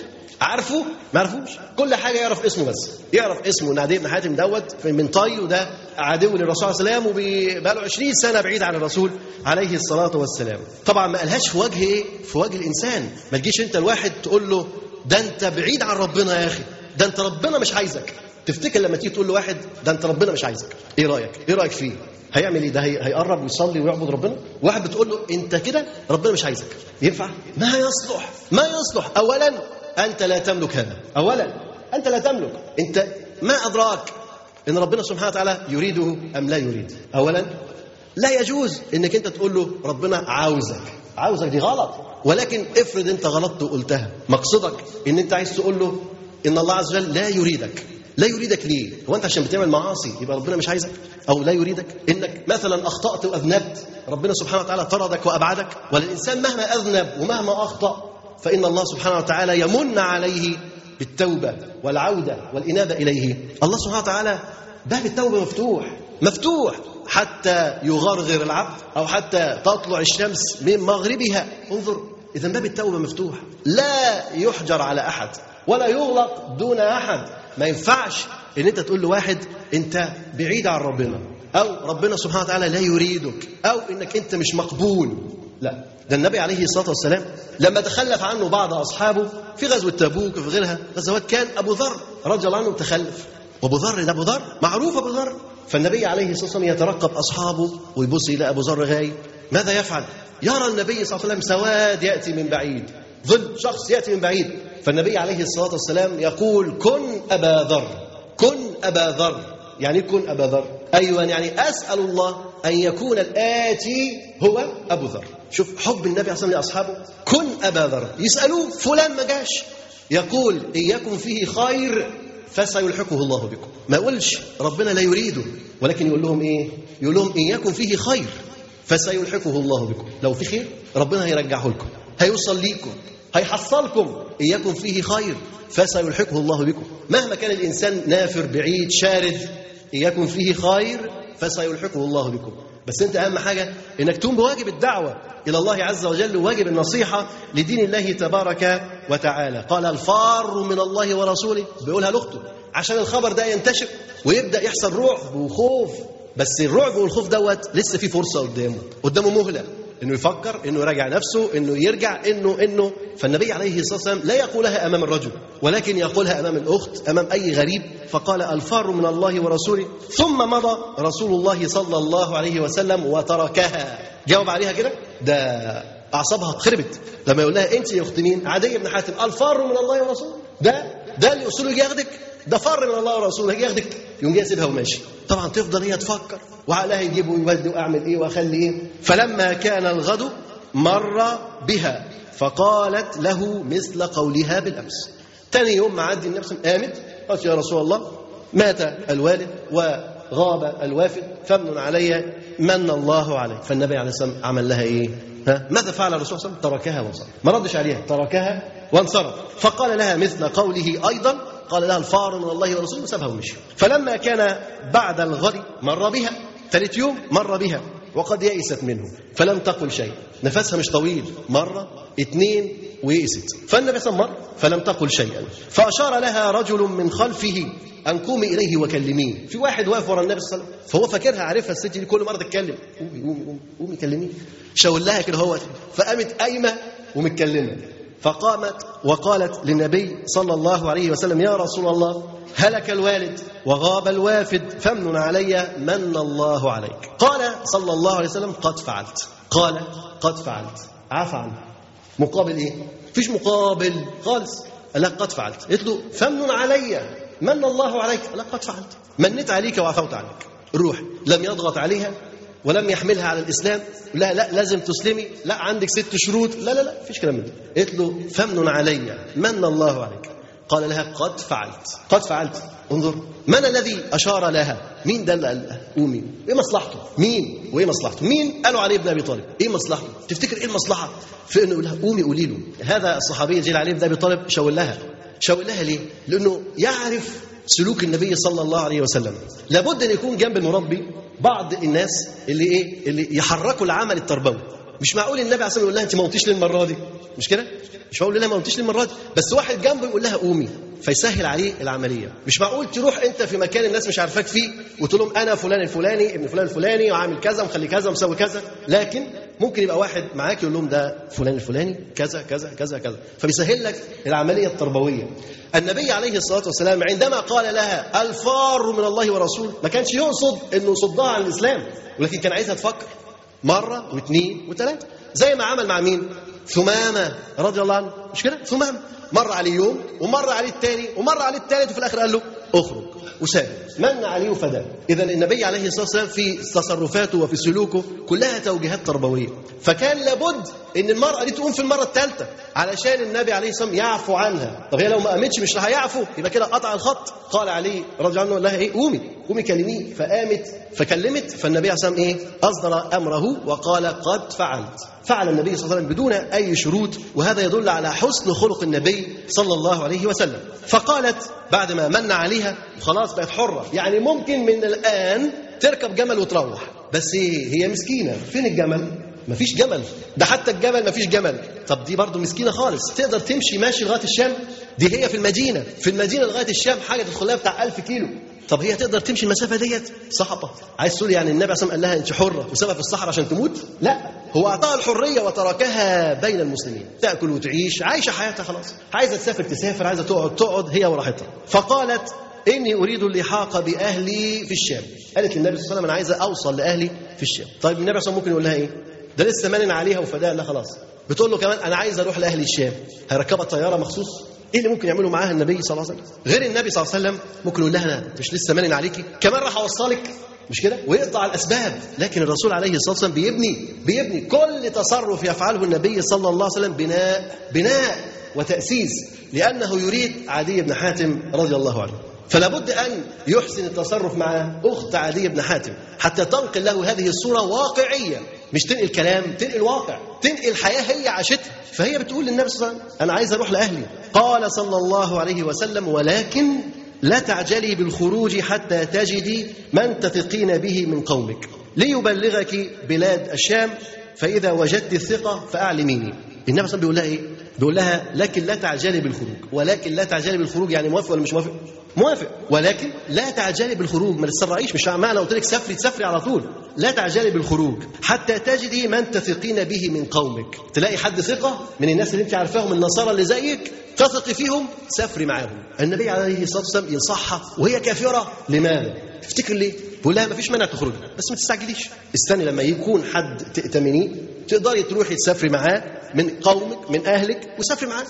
عارفه ما عرفوش كل حاجه يعرف اسمه بس يعرف اسمه ان عدي بن حاتم دوت من طي وده عدو للرسول صلى الله عليه وسلم وبقى له 20 سنه بعيد عن الرسول عليه الصلاه والسلام طبعا ما قالهاش في وجه ايه في وجه الانسان ما تجيش انت الواحد تقول له ده انت بعيد عن ربنا يا اخي ده انت ربنا مش عايزك تفتكر لما تيجي تقول لواحد ده انت ربنا مش عايزك ايه رايك ايه رايك فيه هيعمل ايه ده هي- هيقرب ويصلي ويعبد ربنا واحد بتقول له انت كده ربنا مش عايزك ينفع ما يصلح ما يصلح اولا انت لا تملك هذا اولا انت لا تملك انت ما ادراك ان ربنا سبحانه وتعالى يريده ام لا يريد اولا لا يجوز انك انت تقول له ربنا عاوزك عاوزك دي غلط ولكن افرض انت غلطت وقلتها مقصدك ان انت عايز تقول له ان الله عز وجل لا يريدك لا يريدك ليه هو انت عشان بتعمل معاصي يبقى ربنا مش عايزك او لا يريدك انك مثلا اخطات واذنبت ربنا سبحانه وتعالى طردك وابعدك وللانسان مهما اذنب ومهما اخطا فان الله سبحانه وتعالى يمن عليه بالتوبه والعوده والانابه اليه الله سبحانه وتعالى باب التوبه مفتوح مفتوح حتى يغرغر العبد او حتى تطلع الشمس من مغربها انظر اذا باب التوبه مفتوح لا يحجر على احد ولا يغلق دون احد ما ينفعش ان انت تقول لواحد انت بعيد عن ربنا او ربنا سبحانه وتعالى لا يريدك او انك انت مش مقبول لا ده النبي عليه الصلاه والسلام لما تخلف عنه بعض اصحابه في غزوه تبوك وفي غيرها غزوات كان ابو ذر رضي الله عنه تخلف وابو ذر ده ابو ذر معروف ابو ذر فالنبي عليه الصلاه والسلام يترقب اصحابه ويبص الى ابو ذر غايب ماذا يفعل؟ يرى النبي صلى الله عليه وسلم سواد ياتي من بعيد ظل شخص ياتي من بعيد فالنبي عليه الصلاه والسلام يقول كن ابا ذر كن ابا ذر يعني إيه كن ابا ذر ايوه يعني اسال الله ان يكون الاتي هو ابو ذر شوف حب النبي عليه الصلاه والسلام لاصحابه كن ابا ذر يسالوه فلان ما جاش يقول ان يكن فيه خير فسيلحقه الله بكم ما يقولش ربنا لا يريده ولكن يقول لهم ايه يقول لهم ان يكن فيه خير فسيلحقه الله بكم لو في خير ربنا هيرجعه لكم هيوصل ليكم هيحصلكم ان يكن فيه خير فسيلحقه الله بكم مهما كان الانسان نافر بعيد شارد ان يكن فيه خير فسيلحقه الله بكم بس انت اهم حاجه انك تقوم بواجب الدعوه الى الله عز وجل وواجب النصيحه لدين الله تبارك وتعالى قال الفار من الله ورسوله بيقولها لاخته عشان الخبر ده ينتشر ويبدا يحصل رعب وخوف بس الرعب والخوف دوت لسه في فرصه قدامه قدامه مهله انه يفكر انه يراجع نفسه انه يرجع انه انه فالنبي عليه الصلاه والسلام لا يقولها امام الرجل ولكن يقولها امام الاخت امام اي غريب فقال الفار من الله ورسوله ثم مضى رسول الله صلى الله عليه وسلم وتركها جاوب عليها كده ده اعصابها خربت لما يقول لها انت يا اخت مين عدي بن حاتم الفار من الله ورسوله ده ده اللي اصوله يجي ياخدك ده فر من الله ورسوله يجي ياخدك يقوم جاي يسيبها وماشي طبعا تفضل هي تفكر وعقلها يجيب ويودي واعمل ايه واخلي ايه فلما كان الغد مر بها فقالت له مثل قولها بالامس تاني يوم معدي النبي صلى الله عليه وسلم قامت قالت يا رسول الله مات الوالد وغاب الوافد فمن علي من الله عليه فالنبي عليه الصلاه والسلام عمل لها ايه ها؟ ماذا فعل الرسول صلى الله عليه وسلم تركها وانصرف ما ردش عليها تركها وانصرف فقال لها مثل قوله ايضا قال لها الفار من الله ورسوله وسابها ومشي فلما كان بعد الغد مر بها ثالث يوم مر بها وقد يئست منه فلم تقل شيء نفسها مش طويل مرة اثنين ويئست فالنبي صلى الله عليه وسلم مر فلم تقل شيئا فأشار لها رجل من خلفه أن قومي إليه وكلميه في واحد واقف ورا النبي صلى الله عليه وسلم فهو فاكرها عارفها الست دي كل مرة تتكلم قومي قومي قومي قومي كلميه شاور لها كده هو فقامت قايمة ومتكلمة فقامت وقالت للنبي صلى الله عليه وسلم يا رسول الله هلك الوالد وغاب الوافد فمن علي من الله عليك قال صلى الله عليه وسلم قد فعلت قال قد فعلت عفى عنه مقابل ايه فيش مقابل خالص قال لها قد فعلت قلت له فمن علي من الله عليك قال لها قد فعلت منيت عليك وعفوت عنك الروح لم يضغط عليها ولم يحملها على الاسلام لا لا لازم تسلمي لا عندك ست شروط لا لا لا فيش كلام من ده قلت له فمن علي من الله عليك قال لها قد فعلت قد فعلت انظر من الذي اشار لها مين ده اللي قال لها قومي ايه مصلحته مين وايه مصلحته مين قالوا علي بن ابي طالب ايه مصلحته تفتكر ايه المصلحه في انه يقول لها قومي قولي له هذا الصحابي الجليل علي بن ابي طالب شاور لها شاور لها ليه لانه يعرف سلوك النبي صلى الله عليه وسلم لابد ان يكون جنب المربي بعض الناس اللي ايه اللي يحركوا العمل التربوي مش معقول النبي عليه الصلاه والسلام يقول لها انت ما قمتيش ليه المره دي مش كده مش معقول لها ما قمتيش ليه المره دي بس واحد جنبه يقول لها قومي فيسهل عليه العمليه مش معقول تروح انت في مكان الناس مش عارفاك فيه وتقول لهم انا فلان الفلاني ابن فلان الفلاني وعامل كذا ومخلي كذا ومسوي كذا لكن ممكن يبقى واحد معاك يقول لهم ده فلان الفلاني كذا كذا كذا كذا فبيسهل لك العمليه التربويه النبي عليه الصلاه والسلام عندما قال لها الفار من الله ورسوله ما كانش يقصد انه يصدها عن الاسلام ولكن كان عايزها تفكر مره واثنين وثلاثه زي ما عمل مع مين ثمامه رضي الله عنه مش كده ثمامه مر عليه يوم ومر عليه الثاني ومر عليه الثالث وفي الاخر قال له اخرج وساب من عليه وفداه اذا النبي عليه الصلاه والسلام في تصرفاته وفي سلوكه كلها توجيهات تربويه فكان لابد ان المراه دي تقوم في المره الثالثه علشان النبي عليه الصلاه والسلام يعفو عنها طب هي لو ما قامتش مش هيعفو يبقى كده قطع الخط قال عليه رضي الله عنه لها ايه قومي قومي كلميه فقامت فكلمت فالنبي عليه الصلاه والسلام ايه اصدر امره وقال قد فعلت فعل النبي صلى الله عليه وسلم بدون اي شروط وهذا يدل على حسن خلق النبي صلى الله عليه وسلم فقالت بعد ما من عليها خلاص بقت حره يعني ممكن من الان تركب جمل وتروح بس هي مسكينه فين الجمل مفيش جمل ده حتى الجمل مفيش جمل طب دي برضه مسكينه خالص تقدر تمشي ماشي لغايه الشام دي هي في المدينه في المدينه لغايه الشام حاجه تدخلها بتاع 1000 كيلو طب هي تقدر تمشي المسافه ديت صعبه عايز تقول يعني النبي عليه الصلاه والسلام قال لها انت حره وسابها في الصحراء عشان تموت لا هو اعطاها الحريه وتركها بين المسلمين تاكل وتعيش عايشه حياتها خلاص عايزه تسافر تسافر عايزه تقعد تقعد هي وراحتها فقالت اني اريد اللحاق باهلي في الشام قالت للنبي صلى الله عليه وسلم انا عايزه اوصل لاهلي في الشام طيب النبي صلى الله عليه وسلم ممكن يقول لها ايه ده لسه مانن عليها وفداها لا خلاص بتقول له كمان انا عايز اروح لاهل الشام هيركبها طياره مخصوص ايه اللي ممكن يعمله معاها النبي صلى الله عليه وسلم غير النبي صلى الله عليه وسلم ممكن يقول لها أنا مش لسه مانن عليكي كمان راح اوصلك مش كده ويقطع الاسباب لكن الرسول عليه الصلاه والسلام بيبني بيبني كل تصرف يفعله النبي صلى الله عليه وسلم بناء بناء وتاسيس لانه يريد عدي بن حاتم رضي الله عنه فلا بد ان يحسن التصرف مع اخت عدي بن حاتم حتى تنقل له هذه الصوره واقعيه مش تنقل كلام تنقل واقع تنقل حياه هي عاشتها فهي بتقول للنبي صلى الله عليه وسلم انا عايز اروح لاهلي قال صلى الله عليه وسلم ولكن لا تعجلي بالخروج حتى تجدي من تثقين به من قومك ليبلغك بلاد الشام فاذا وجدت الثقه فاعلميني النبي صلى الله عليه وسلم بيقول لها ايه بيقول لها لكن لا تعجلي بالخروج ولكن لا تعجلي بالخروج يعني موافق ولا مش موافق موافق ولكن لا تعجلي بالخروج ما تسرعيش مش معنى قلت لك سافري تسافري على طول لا تعجلي بالخروج حتى تجدي من تثقين به من قومك تلاقي حد ثقه من الناس اللي انت عارفاهم النصارى اللي زيك تثقي فيهم سافري معاهم النبي عليه الصلاه والسلام ينصحها وهي كافره لماذا تفتكر ليه بيقول لها ما فيش مانع تخرجي بس ما تستعجليش استني لما يكون حد تأتمنيه تقدري تروحي تسافري معاه من قومك من اهلك وسافري معاه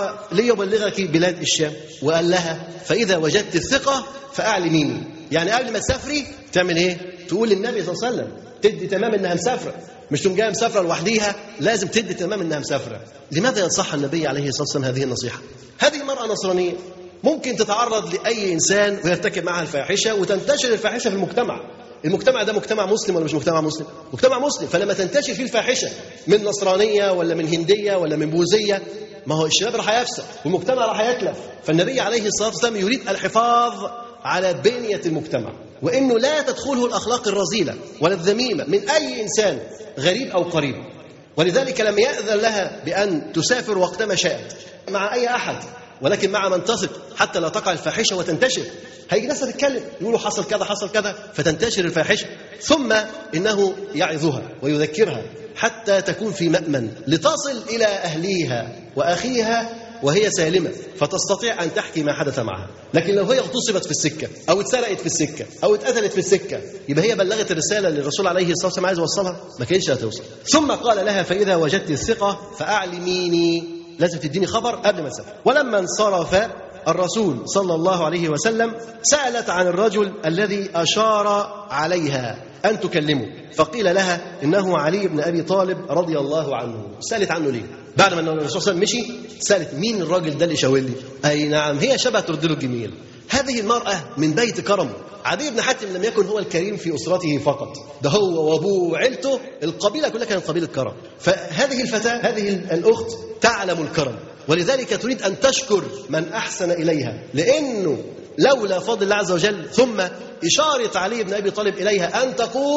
فليبلغك بلاد الشام وقال لها فاذا وجدت الثقه فاعلميني يعني قبل ما تسافري تعمل ايه تقول للنبي صلى الله عليه وسلم تدي تمام انها مسافره مش تقوم جايه مسافره لوحديها لازم تدي تمام انها مسافره لماذا ينصح النبي عليه الصلاه والسلام هذه النصيحه هذه المراه نصرانيه ممكن تتعرض لاي انسان ويرتكب معها الفاحشه وتنتشر الفاحشه في المجتمع المجتمع ده مجتمع مسلم ولا مش مجتمع مسلم مجتمع مسلم فلما تنتشر فيه الفاحشه من نصرانيه ولا من هنديه ولا من بوذيه ما هو الشباب راح يفسد والمجتمع راح يتلف فالنبي عليه الصلاه والسلام يريد الحفاظ على بنيه المجتمع وانه لا تدخله الاخلاق الرذيله ولا الذميمه من اي انسان غريب او قريب ولذلك لم ياذن لها بان تسافر وقتما شاءت مع اي احد ولكن مع من تثق حتى لا تقع الفاحشه وتنتشر هيجي ناس تتكلم يقولوا حصل كذا حصل كذا فتنتشر الفاحشه ثم انه يعظها ويذكرها حتى تكون في مأمن لتصل الى اهليها واخيها وهي سالمه فتستطيع ان تحكي ما حدث معها لكن لو هي اغتصبت في السكه او اتسرقت في السكه او اتقتلت في السكه يبقى هي بلغت الرساله اللي الرسول عليه الصلاه والسلام عايز يوصلها ما كانش هتوصل ثم قال لها فاذا وجدت الثقه فاعلميني لازم تديني خبر قبل ما اسافر ولما انصرف الرسول صلى الله عليه وسلم سالت عن الرجل الذي اشار عليها ان تكلمه فقيل لها انه علي بن ابي طالب رضي الله عنه سالت عنه ليه بعد ما الرسول صلى الله عليه وسلم مشي سالت مين الراجل ده اللي شاور لي اي نعم هي شبه ترد له الجميل هذه المرأة من بيت كرم عدي بن حاتم لم يكن هو الكريم في أسرته فقط ده هو وأبوه وعيلته القبيلة كلها كانت قبيلة كرم فهذه الفتاة هذه الأخت تعلم الكرم ولذلك تريد أن تشكر من أحسن إليها لأنه لولا فضل الله عز وجل ثم إشارة علي بن أبي طالب إليها أن تقوم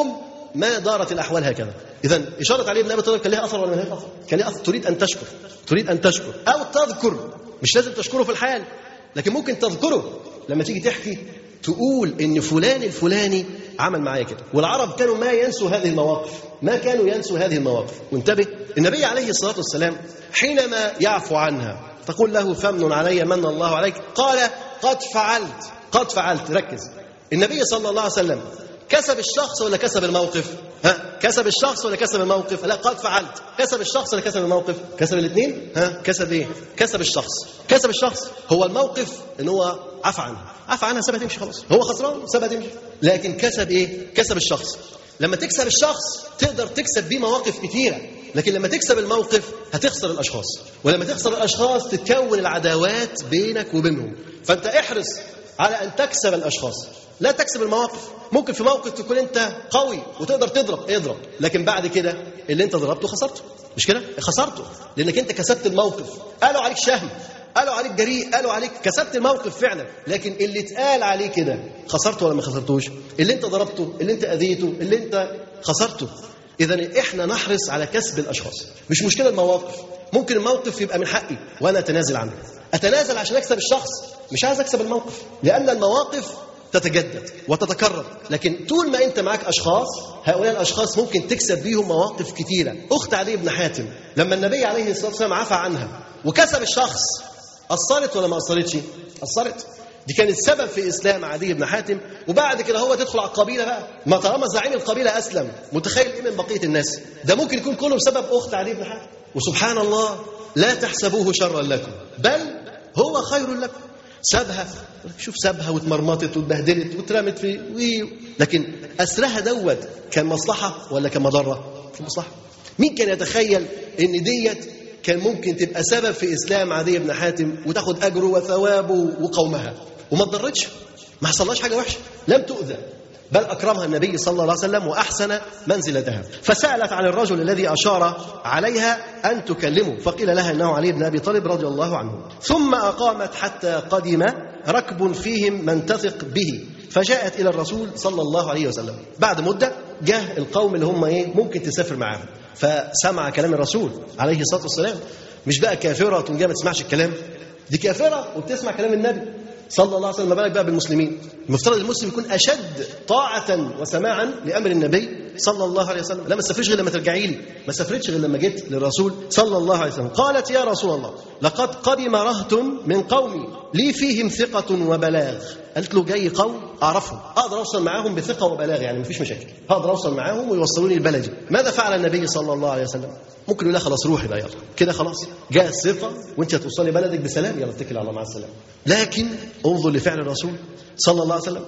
ما دارت الاحوال هكذا اذا اشاره علي بن ابي طالب كان لها اثر ولا ما لها اثر كان لها اثر تريد ان تشكر تريد ان تشكر او تذكر مش لازم تشكره في الحال لكن ممكن تذكره لما تيجي تحكي تقول ان فلان الفلاني عمل معايا كده والعرب كانوا ما ينسوا هذه المواقف ما كانوا ينسوا هذه المواقف وانتبه النبي عليه الصلاه والسلام حينما يعفو عنها تقول له فمن علي من الله عليك قال قد فعلت قد فعلت ركز النبي صلى الله عليه وسلم كسب الشخص ولا كسب الموقف ها كسب الشخص ولا كسب الموقف لا قد فعلت كسب الشخص ولا كسب الموقف كسب الاثنين ها كسب ايه كسب الشخص كسب الشخص هو الموقف ان هو عفى عنها عفى عنها سابها تمشي خلاص هو خسران سابها تمشي لكن كسب ايه كسب الشخص لما تكسب الشخص تقدر تكسب بيه مواقف كتيره لكن لما تكسب الموقف هتخسر الاشخاص ولما تخسر الاشخاص تتكون العداوات بينك وبينهم فانت احرص على ان تكسب الاشخاص لا تكسب المواقف ممكن في موقف تكون انت قوي وتقدر تضرب اضرب لكن بعد كده اللي انت ضربته خسرته مش كده خسرته لانك انت كسبت الموقف قالوا عليك شهم قالوا عليك جريء قالوا عليك كسبت الموقف فعلا لكن اللي اتقال عليه كده خسرته ولا ما خسرتوش اللي انت ضربته اللي انت اذيته اللي انت خسرته اذا احنا نحرص على كسب الاشخاص مش مشكله المواقف ممكن الموقف يبقى من حقي وانا اتنازل عنه اتنازل عشان اكسب الشخص مش عايز اكسب الموقف لان المواقف تتجدد وتتكرر لكن طول ما انت معاك اشخاص هؤلاء الاشخاص ممكن تكسب بيهم مواقف كتيره اخت علي بن حاتم لما النبي عليه الصلاه والسلام عفى عنها وكسب الشخص اثرت ولا ما اثرتش اثرت دي كانت سبب في اسلام عدي بن حاتم وبعد كده هو تدخل على القبيله بقى ما طالما زعيم القبيله اسلم متخيل ايه من بقيه الناس ده ممكن يكون كله بسبب اخت عدي بن حاتم وسبحان الله لا تحسبوه شرا لكم بل هو خير لكم سابها شوف سابها واتمرمطت واتبهدلت واترمت في وي لكن اسرها دوت كان مصلحه ولا كان مضره؟ في مصلحه مين كان يتخيل ان ديت كان ممكن تبقى سبب في اسلام عدي بن حاتم وتاخد اجره وثوابه وقومها وما اتضرتش ما حصلهاش حاجه وحشه لم تؤذى بل اكرمها النبي صلى الله عليه وسلم واحسن منزلتها فسالت عن الرجل الذي اشار عليها ان تكلمه فقيل لها انه علي بن ابي طالب رضي الله عنه ثم اقامت حتى قدم ركب فيهم من تثق به فجاءت الى الرسول صلى الله عليه وسلم بعد مده جاء القوم اللي هم ايه ممكن تسافر معاهم فسمع كلام الرسول عليه الصلاه والسلام مش بقى كافره تقوم جايه ما تسمعش الكلام دي كافره وبتسمع كلام النبي صلى الله عليه وسلم ما بالك بقى بالمسلمين المفترض المسلم يكون اشد طاعه وسماعا لامر النبي صلى الله عليه وسلم لا ما تسافرش غير لما ترجعي لي ما سافرتش غير لما جيت للرسول صلى الله عليه وسلم قالت يا رسول الله لقد قدم رهط من قومي لي فيهم ثقه وبلاغ قالت له جاي قوم اعرفهم اقدر اوصل معاهم بثقه وبلاغ يعني مفيش مشاكل هقدر اوصل معاهم ويوصلوني البلدي ماذا فعل النبي صلى الله عليه وسلم ممكن يقول لها خلاص روحي بقى يلا كده خلاص جاء الثقه وانت هتوصلي بلدك بسلام يلا اتكل على الله مع السلامه لكن انظر لفعل الرسول صلى الله عليه وسلم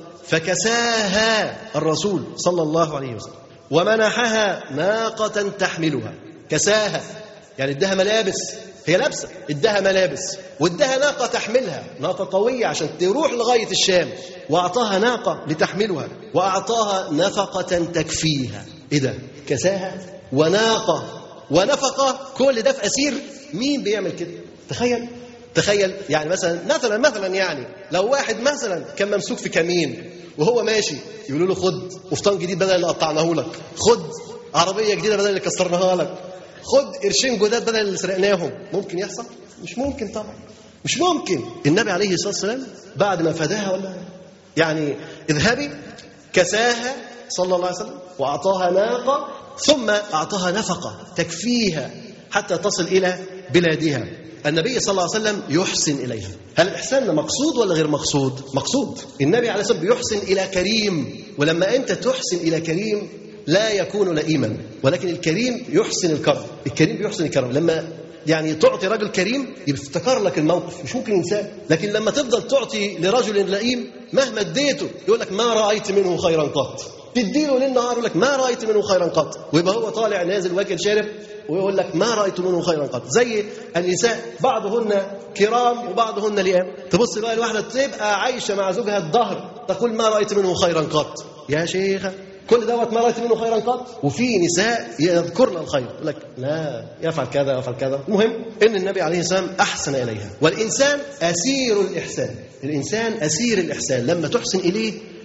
فكساها الرسول صلى الله عليه وسلم ومنحها ناقة تحملها كساها يعني ادها ملابس هي لابسه ادها ملابس وادها ناقه تحملها ناقه قويه عشان تروح لغايه الشام واعطاها ناقه لتحملها واعطاها نفقه تكفيها ايه ده كساها وناقه ونفقه كل ده في اسير مين بيعمل كده تخيل تخيل يعني مثلا مثلا مثلا يعني لو واحد مثلا كان ممسوك في كمين وهو ماشي يقولوا له خد قفطان جديد بدل اللي قطعناه لك خد عربيه جديده بدل اللي كسرناها لك خد قرشين جداد بدل اللي سرقناهم ممكن يحصل مش ممكن طبعا مش ممكن النبي عليه الصلاه والسلام بعد ما فداها ولا يعني اذهبي كساها صلى الله عليه وسلم واعطاها ناقه ثم اعطاها نفقه تكفيها حتى تصل الى بلادها النبي صلى الله عليه وسلم يحسن اليها هل الاحسان مقصود ولا غير مقصود مقصود النبي عليه الصلاه والسلام بيحسن الى كريم ولما انت تحسن الى كريم لا يكون لئيما ولكن الكريم يحسن الكرم الكريم بيحسن الكرم لما يعني تعطي رجل كريم يفتكر لك الموقف مش ممكن ينساه لكن لما تفضل تعطي لرجل لئيم مهما اديته يقول لك ما رايت منه خيرا قط تديله ليل نهار يقول لك ما رايت منه خيرا قط ويبقى هو طالع نازل واكل شارب ويقول لك ما رايت منه خيرا قط زي النساء بعضهن كرام وبعضهن لئام تبص بقى الواحده تبقى عايشه مع زوجها الظهر تقول ما رايت منه خيرا قط يا شيخه كل دوت ما رايت منه خيرا قط وفي نساء يذكرن الخير يقول لك لا يفعل كذا يفعل كذا المهم ان النبي عليه السلام احسن اليها والانسان اسير الاحسان الانسان اسير الاحسان لما تحسن اليه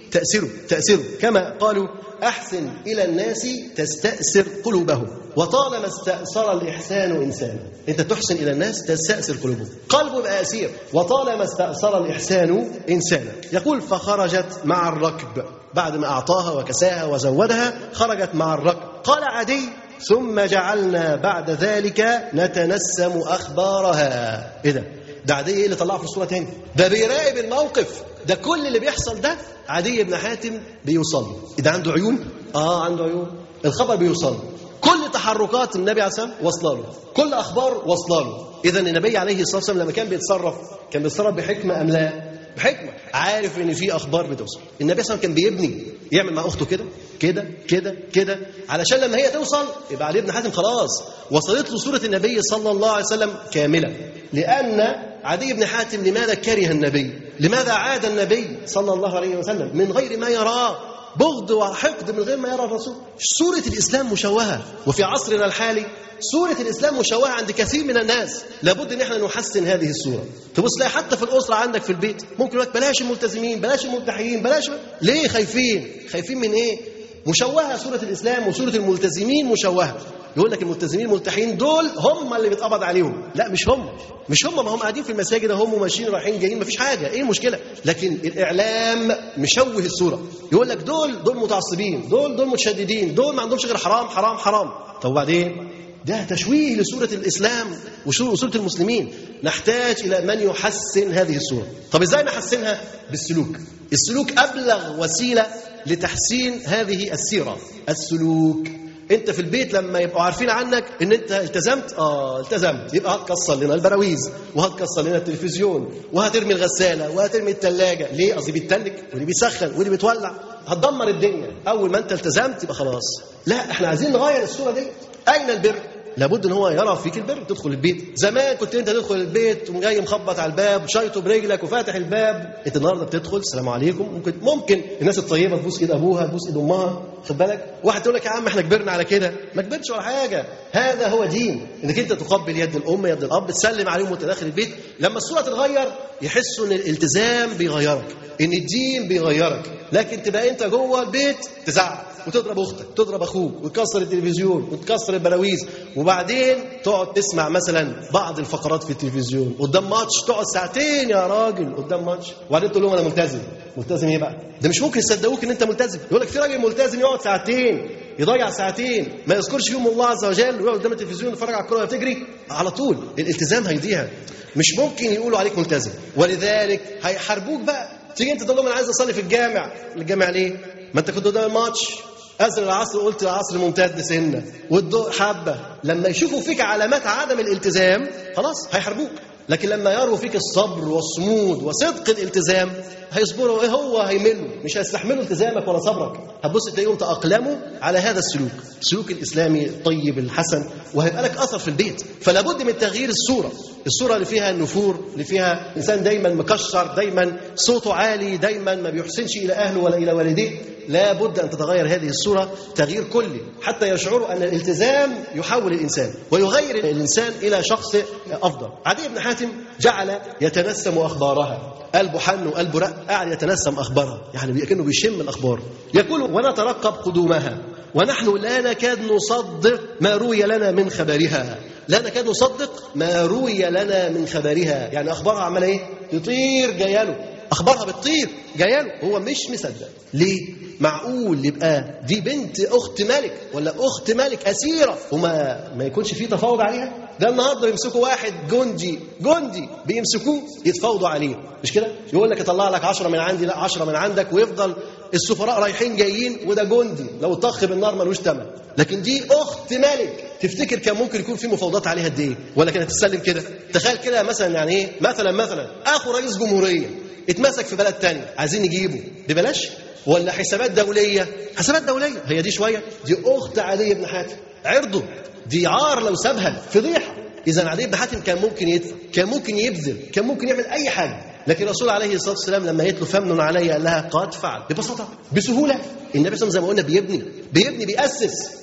تأسره تأسره كما قالوا أحسن إلى الناس تستأسر قلوبهم وطالما استأسر الإحسان إنسانا أنت تحسن إلى الناس تستأسر قلوبهم قلبه بقى أسير وطالما استأسر الإحسان إنسانا يقول فخرجت مع الركب بعد ما أعطاها وكساها وزودها خرجت مع الركب قال عدي ثم جعلنا بعد ذلك نتنسم أخبارها إيه ده؟ ده عدي إيه اللي طلعه في الصورة تاني ده بيراقب الموقف ده كل اللي بيحصل ده عدي بن حاتم بيوصل له إذا عنده عيون آه عنده عيون الخبر بيوصل له كل تحركات النبي عليه الصلاه والسلام واصله له كل اخبار واصله له اذا النبي عليه الصلاه والسلام لما كان بيتصرف كان بيتصرف بحكمه ام لا بحكمه عارف ان في اخبار بتوصل النبي صلى الله عليه وسلم كان بيبني يعمل مع اخته كده كده كده كده علشان لما هي توصل يبقى علي بن حاتم خلاص وصلت له سوره النبي صلى الله عليه وسلم كامله لان عدي بن حاتم لماذا كره النبي لماذا عاد النبي صلى الله عليه وسلم من غير ما يراه بغض وحقد من غير ما يرى الرسول سورة الإسلام مشوهة وفي عصرنا الحالي سورة الإسلام مشوهة عند كثير من الناس لابد أن احنا نحسن هذه السورة تبص تلاقي حتى في الأسرة عندك في البيت ممكن يقول لك بلاش الملتزمين بلاش الملتحيين بلاش ليه خايفين خايفين من إيه مشوهة سورة الإسلام وسورة الملتزمين مشوهة يقول لك الملتزمين الملتحين دول هم اللي بيتقبض عليهم لا مش هم مش هم ما هم قاعدين في المساجد هم ماشيين رايحين جايين ما فيش حاجه ايه المشكله لكن الاعلام مشوه الصوره يقول لك دول دول متعصبين دول دول متشددين دول ما عندهمش غير حرام حرام حرام طب وبعدين ده تشويه لسورة الإسلام وسورة المسلمين نحتاج إلى من يحسن هذه السورة طب إزاي نحسنها؟ بالسلوك السلوك أبلغ وسيلة لتحسين هذه السيرة السلوك انت في البيت لما يبقوا عارفين عنك ان انت التزمت اه التزمت يبقى هتكسر لنا البراويز وهتكسر لنا التلفزيون وهترمي الغساله وهترمي الثلاجه ليه قصدي بيتلج ودي بيسخن ودي بتولع هتدمر الدنيا اول ما انت التزمت يبقى خلاص لا احنا عايزين نغير الصوره دي اين البر لابد ان هو يرى فيك البر تدخل البيت زمان كنت انت تدخل البيت وجاي مخبط على الباب وشايطه برجلك وفاتح الباب انت النهارده بتدخل السلام عليكم ممكن ممكن الناس الطيبه تبوس ايد ابوها تبوس ايد امها خد بالك واحد تقول لك يا عم احنا كبرنا على كده ما كبرتش ولا حاجه هذا هو دين انك انت تقبل يد الام يد الاب تسلم عليهم وانت داخل البيت لما الصوره تتغير يحسوا ان الالتزام بيغيرك ان الدين بيغيرك لكن تبقى انت جوه البيت تزعق وتضرب اختك تضرب اخوك وتكسر التلفزيون وتكسر البلاويز وبعدين تقعد تسمع مثلا بعض الفقرات في التلفزيون قدام ماتش تقعد ساعتين يا راجل قدام ماتش وبعدين تقول لهم انا ملتزم ملتزم ايه بقى ده مش ممكن يصدقوك ان انت ملتزم يقول لك في راجل ملتزم يقعد ساعتين يضيع ساعتين ما يذكرش يوم الله عز وجل ويقعد قدام التلفزيون يتفرج على الكوره وتجري على طول الالتزام هيضيع مش ممكن يقولوا عليك ملتزم ولذلك هيحاربوك بقى تيجي انت تقول لهم انا عايز اصلي في الجامع الجامع ليه ما انت كنت قدام الماتش أذن العصر قلت العصر ممتد سنة والضوء حبة لما يشوفوا فيك علامات عدم الالتزام خلاص هيحاربوك لكن لما يروا فيك الصبر والصمود وصدق الالتزام هيصبروا ايه هو هيملوا مش هيستحملوا التزامك ولا صبرك هتبص تلاقيهم تأقلموا على هذا السلوك السلوك الإسلامي الطيب الحسن وهيبقى لك أثر في البيت فلا بد من تغيير الصورة الصورة اللي فيها النفور اللي فيها إنسان دايما مكشر دايما صوته عالي دايما ما بيحسنش إلى أهله ولا إلى والديه لا بد أن تتغير هذه الصورة تغيير كلي حتى يشعروا أن الالتزام يحول الإنسان ويغير الإنسان إلى شخص أفضل عدي بن حاتم جعل يتنسم أخبارها قلبه حن وقلبه رق قاعد يتنسم أخبارها يعني كأنه بيشم الأخبار يقول ونترقب قدومها ونحن لا نكاد نصدق ما روي لنا من خبرها لا نكاد نصدق ما روي لنا من خبرها يعني أخبارها عمالة إيه تطير جاياله أخبارها بتطير جاياله هو مش مصدق ليه معقول يبقى دي بنت اخت ملك ولا اخت ملك اسيره وما ما يكونش في تفاوض عليها ده النهارده بيمسكوا واحد جندي جندي بيمسكوه يتفاوضوا عليه مش كده يقول لك اطلع لك 10 من عندي لا 10 من عندك ويفضل السفراء رايحين جايين وده جندي لو طخ بالنار ملوش ثمن لكن دي اخت ملك تفتكر كان ممكن يكون في مفاوضات عليها قد ايه ولا كانت تسلم كده تخيل كده مثلا يعني ايه مثلا مثلا اخو رئيس جمهوريه اتمسك في بلد تاني عايزين نجيبه ببلاش ولا حسابات دوليه حسابات دوليه هي دي شويه دي اخت علي بن حاتم عرضه دي عار لو سابها فضيحه اذا علي بن حاتم كان ممكن يدفع كان ممكن يبذل كان ممكن يعمل اي حاجه لكن الرسول عليه الصلاه والسلام لما قالت له فمن علي قال لها قد فعل ببساطه بسهوله النبي صلى الله عليه وسلم زي ما قلنا بيبني بيبني بيأسس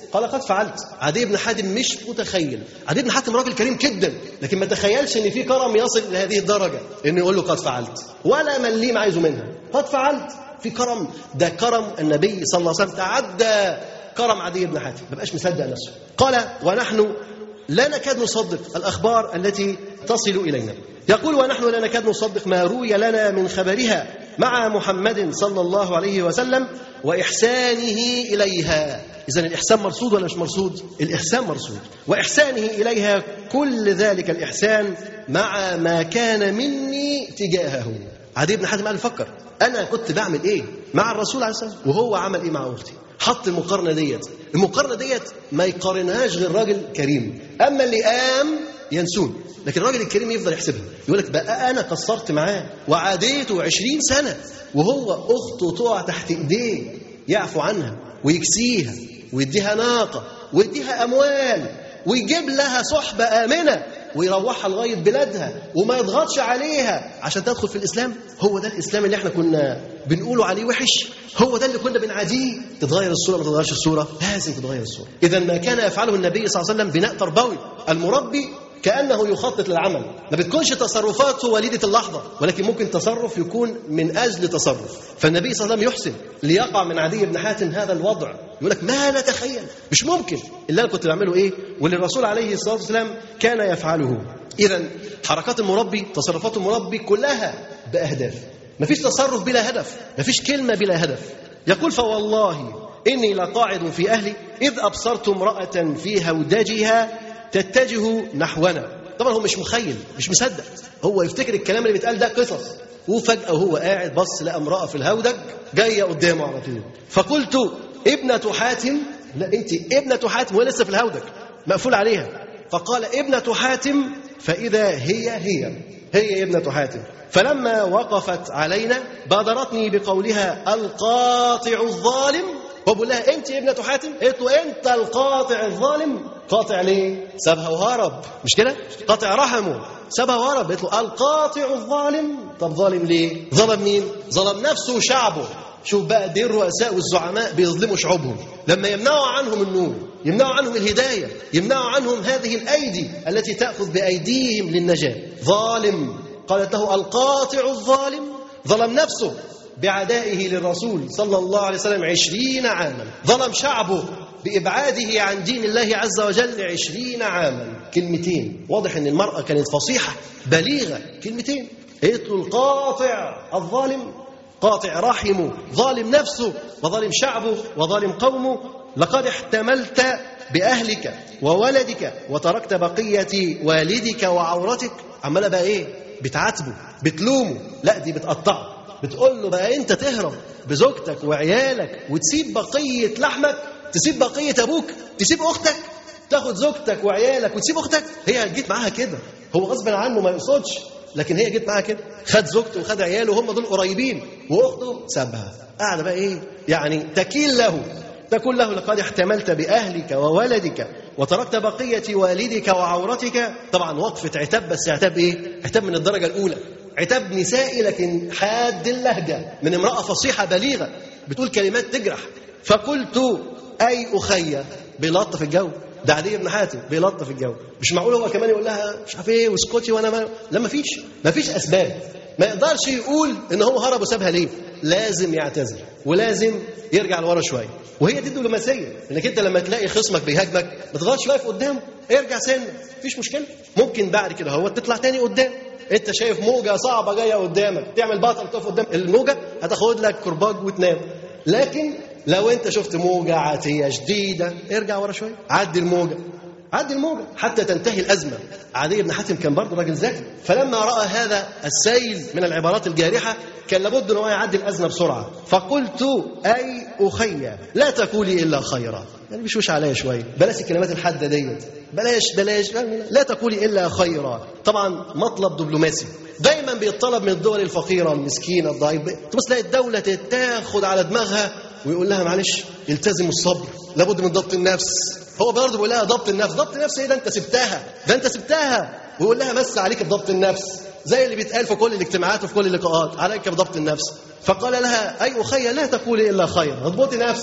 قال قد فعلت عدي بن حاتم مش متخيل عدي بن حاتم راجل كريم جدا لكن ما تخيلش ان في كرم يصل لهذه الدرجه انه يقول له قد فعلت ولا مليم عايزه منها قد فعلت في كرم ده كرم النبي صلى الله عليه وسلم تعدى كرم عدي بن حاتم ما بقاش مصدق نفسه قال ونحن لا نكاد نصدق الأخبار التي تصل إلينا يقول ونحن لا نكاد نصدق ما روي لنا من خبرها مع محمد صلى الله عليه وسلم وإحسانه إليها إذا الإحسان مرصود ولا مش مرصود؟ الإحسان مرصود وإحسانه إليها كل ذلك الإحسان مع ما كان مني تجاهه عدي بن حاتم قال فكر أنا كنت بعمل إيه مع الرسول عليه الصلاة والسلام وهو عمل إيه مع أختي حط المقارنه ديت المقارنه ديت ما يقارنهاش غير راجل كريم اما اللي قام ينسون لكن الراجل الكريم يفضل يحسبها يقول لك بقى انا قصرت معاه وعاديته عشرين سنه وهو اخته تقع تحت ايديه يعفو عنها ويكسيها ويديها ناقه ويديها اموال ويجيب لها صحبه امنه ويروحها لغايه بلادها وما يضغطش عليها عشان تدخل في الاسلام هو ده الاسلام اللي احنا كنا بنقوله عليه وحش هو ده اللي كنا بنعاديه تتغير الصوره ما تتغيرش الصوره لازم تتغير الصوره اذا ما كان يفعله النبي صلى الله عليه وسلم بناء تربوي المربي كانه يخطط للعمل ما بتكونش تصرفاته وليده اللحظه ولكن ممكن تصرف يكون من اجل تصرف فالنبي صلى الله عليه وسلم يحسن ليقع من عدي بن حاتم هذا الوضع يقول لك ما نتخيل مش ممكن اللي انا كنت بعمله ايه واللي الرسول عليه الصلاه والسلام كان يفعله اذا حركات المربي تصرفات المربي كلها باهداف مفيش تصرف بلا هدف مفيش كلمه بلا هدف يقول فوالله اني لقاعد في اهلي اذ ابصرت امراه في هودجها تتجه نحونا طبعا هو مش مخيل مش مصدق هو يفتكر الكلام اللي بيتقال ده قصص وفجأة وهو قاعد بص لقى امرأة في الهودج جاية قدامه على طول فقلت ابنة حاتم لا أنت ابنة حاتم وهي لسه في الهودج مقفول عليها فقال ابنة حاتم فإذا هي هي هي ابنة حاتم فلما وقفت علينا بادرتني بقولها القاطع الظالم وبقول لها انت ابنة حاتم قلت له انت القاطع الظالم قاطع ليه سابها وهرب مش كده قاطع رحمه سابها وهرب قلت له القاطع الظالم طب ظالم ليه ظلم مين ظلم نفسه وشعبه شوف بقى دي الرؤساء والزعماء بيظلموا شعوبهم لما يمنعوا عنهم النور يمنعوا عنهم الهداية يمنعوا عنهم هذه الأيدي التي تأخذ بأيديهم للنجاة ظالم قالت له القاطع الظالم ظلم نفسه بعدائه للرسول صلى الله عليه وسلم عشرين عاما ظلم شعبه بإبعاده عن دين الله عز وجل عشرين عاما كلمتين واضح أن المرأة كانت فصيحة بليغة كلمتين قلت له القاطع الظالم قاطع رحمه ظالم نفسه وظالم شعبه وظالم قومه لقد احتملت بأهلك وولدك وتركت بقية والدك وعورتك عمالة بقى إيه بتعاتبه بتلومه لا دي بتقطعه بتقول له بقى انت تهرب بزوجتك وعيالك وتسيب بقيه لحمك تسيب بقيه ابوك تسيب اختك تاخد زوجتك وعيالك وتسيب اختك هي جيت معاها كده هو غصب عنه ما يقصدش لكن هي جيت معاها كده خد زوجته وخد عياله وهم دول قريبين واخته سابها قاعده بقى ايه يعني تكيل له تقول له لقد احتملت باهلك وولدك وتركت بقيه والدك وعورتك طبعا وقفه عتاب بس عتاب ايه عتاب من الدرجه الاولى عتاب نسائي لكن حاد اللهجة من امرأة فصيحة بليغة بتقول كلمات تجرح فقلت أي أخي بيلطف الجو ده عدي بن حاتم بيلطف الجو مش معقول هو كمان يقول لها مش عارف ايه واسكتي وانا ما لا ما فيش ما فيش اسباب ما يقدرش يقول ان هو هرب وسابها ليه لازم يعتذر ولازم يرجع لورا شويه وهي دي الدبلوماسيه انك انت لما تلاقي خصمك بيهاجمك ما تفضلش واقف قدامه ارجع سنه مفيش مشكله ممكن بعد كده هو تطلع تاني قدام انت شايف موجه صعبه جايه قدامك تعمل بطل تقف قدام الموجه هتاخد لك كرباج وتنام لكن لو انت شفت موجه عاتيه شديده ارجع ورا شويه عدي الموجه عدي الموجه حتى تنتهي الازمه عدي بن حاتم كان برضه راجل ذكي فلما راى هذا السيل من العبارات الجارحه كان لابد ان هو يعدي الازمه بسرعه فقلت اي اخي لا تقولي الا خيرا يعني بشوش عليا شويه بلاش الكلمات الحاده ديت بلاش بلاش لا تقولي الا خيرا طبعا مطلب دبلوماسي دايما بيطلب من الدول الفقيره المسكينه الضعيفه تبص تلاقي الدوله تاخد على دماغها ويقول لها معلش التزموا الصبر لابد من ضبط النفس هو برضه بيقول لها ضبط النفس ضبط النفس ايه ده انت سبتها ده انت سبتها ويقول لها بس عليك بضبط النفس زي اللي بيتقال في كل الاجتماعات وفي كل اللقاءات عليك بضبط النفس فقال لها اي اخي لا تقولي الا خيرا اضبطي نفسك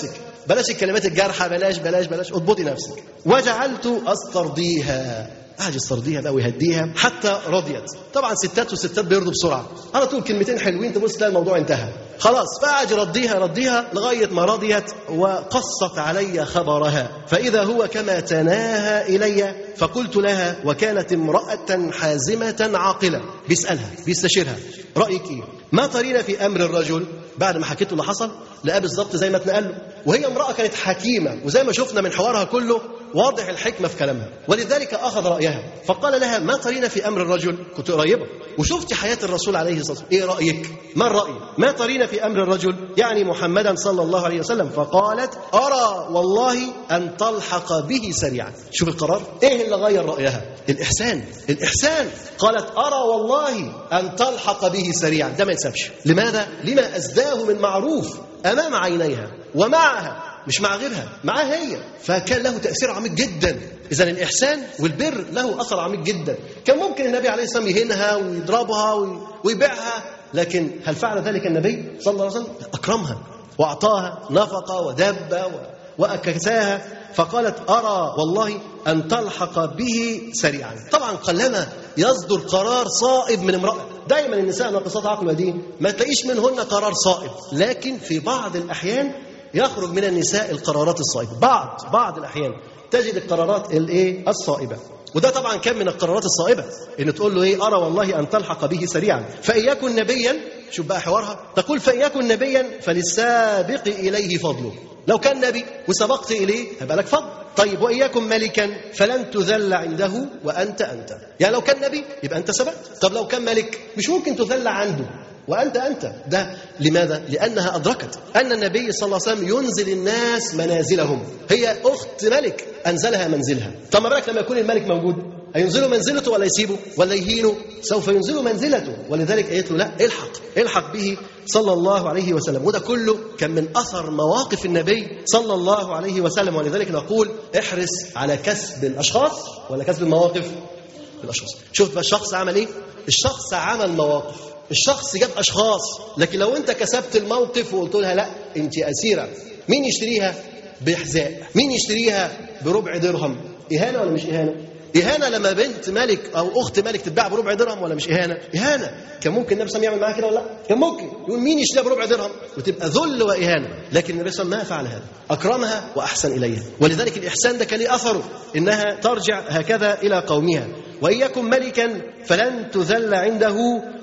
بلاش الكلمات الجارحه بلاش بلاش بلاش اضبطي نفسك وجعلت استرضيها قعد يسترضيها بقى ويهديها حتى رضيت طبعا ستات وستات بيرضوا بسرعه على طول كلمتين حلوين تبص تلاقي الموضوع انتهى خلاص فقعد يرضيها يرضيها لغايه ما رضيت وقصت علي خبرها فاذا هو كما تناهى الي فقلت لها وكانت امراه حازمه عاقله بيسالها بيستشيرها رايك ايه ما ترين في امر الرجل بعد ما حكيت له اللي حصل لقاه بالظبط زي ما اتنقل له وهي امراه كانت حكيمه وزي ما شفنا من حوارها كله واضح الحكمه في كلامها ولذلك اخذ رايها فقال لها ما ترين في امر الرجل كنت قريبه وشفت حياه الرسول عليه الصلاه والسلام ايه رايك ما الراي ما ترين في امر الرجل يعني محمدا صلى الله عليه وسلم فقالت ارى والله ان تلحق به سريعا شوف القرار ايه اللي غير رايها الاحسان الاحسان قالت ارى والله ان تلحق به سريعا ده ما يتسابش لماذا لما ازداه من معروف امام عينيها ومعها مش مع غيرها معاه هي فكان له تأثير عميق جدا إذا الإحسان والبر له أثر عميق جدا كان ممكن النبي عليه الصلاة والسلام يهينها ويضربها ويبيعها لكن هل فعل ذلك النبي صلى الله عليه وسلم أكرمها وأعطاها نفقة ودابة وأكساها فقالت أرى والله أن تلحق به سريعا طبعا قلما يصدر قرار صائب من امرأة دائما النساء ناقصات عقل ودين ما تلاقيش منهن قرار صائب لكن في بعض الأحيان يخرج من النساء القرارات الصائبة بعض بعض الأحيان تجد القرارات الايه الصائبة وده طبعا كان من القرارات الصائبة ان تقول له ايه ارى والله ان تلحق به سريعا فان يكن نبيا شوف بقى حوارها تقول فان يكن نبيا فللسابق اليه فضله لو كان نبي وسبقت اليه هيبقى لك فضل طيب وان يكن ملكا فلن تذل عنده وانت انت يعني لو كان نبي يبقى انت سبقت طب لو كان ملك مش ممكن تذل عنده وأنت أنت ده لماذا؟ لأنها أدركت أن النبي صلى الله عليه وسلم ينزل الناس منازلهم هي أخت ملك أنزلها منزلها طب ما بالك لما يكون الملك موجود هينزلوا منزلته ولا يسيبه ولا يهينه سوف ينزلوا منزلته ولذلك قالت له لا الحق الحق به صلى الله عليه وسلم وده كله كان من أثر مواقف النبي صلى الله عليه وسلم ولذلك نقول احرص على كسب الأشخاص ولا كسب المواقف الأشخاص شفت بقى الشخص عمل إيه؟ الشخص عمل مواقف الشخص جاب اشخاص لكن لو انت كسبت الموقف وقلت لها لا انت اسيره مين يشتريها بحذاء مين يشتريها بربع درهم اهانه ولا مش اهانه إهانة لما بنت ملك أو أخت ملك تتباع بربع درهم ولا مش إهانة؟ إهانة، كان ممكن النبي صلى الله عليه وسلم يعمل معاها كده ولا لا؟ كان ممكن، يقول مين يشتريها بربع درهم؟ وتبقى ذل وإهانة، لكن النبي صلى الله عليه وسلم ما فعل هذا، أكرمها وأحسن إليها، ولذلك الإحسان ده كان ليه أثره إنها ترجع هكذا إلى قومها، وإن يكن ملكا فلن تذل عنده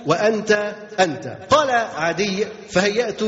وأنت أنت قال عدي فهيأت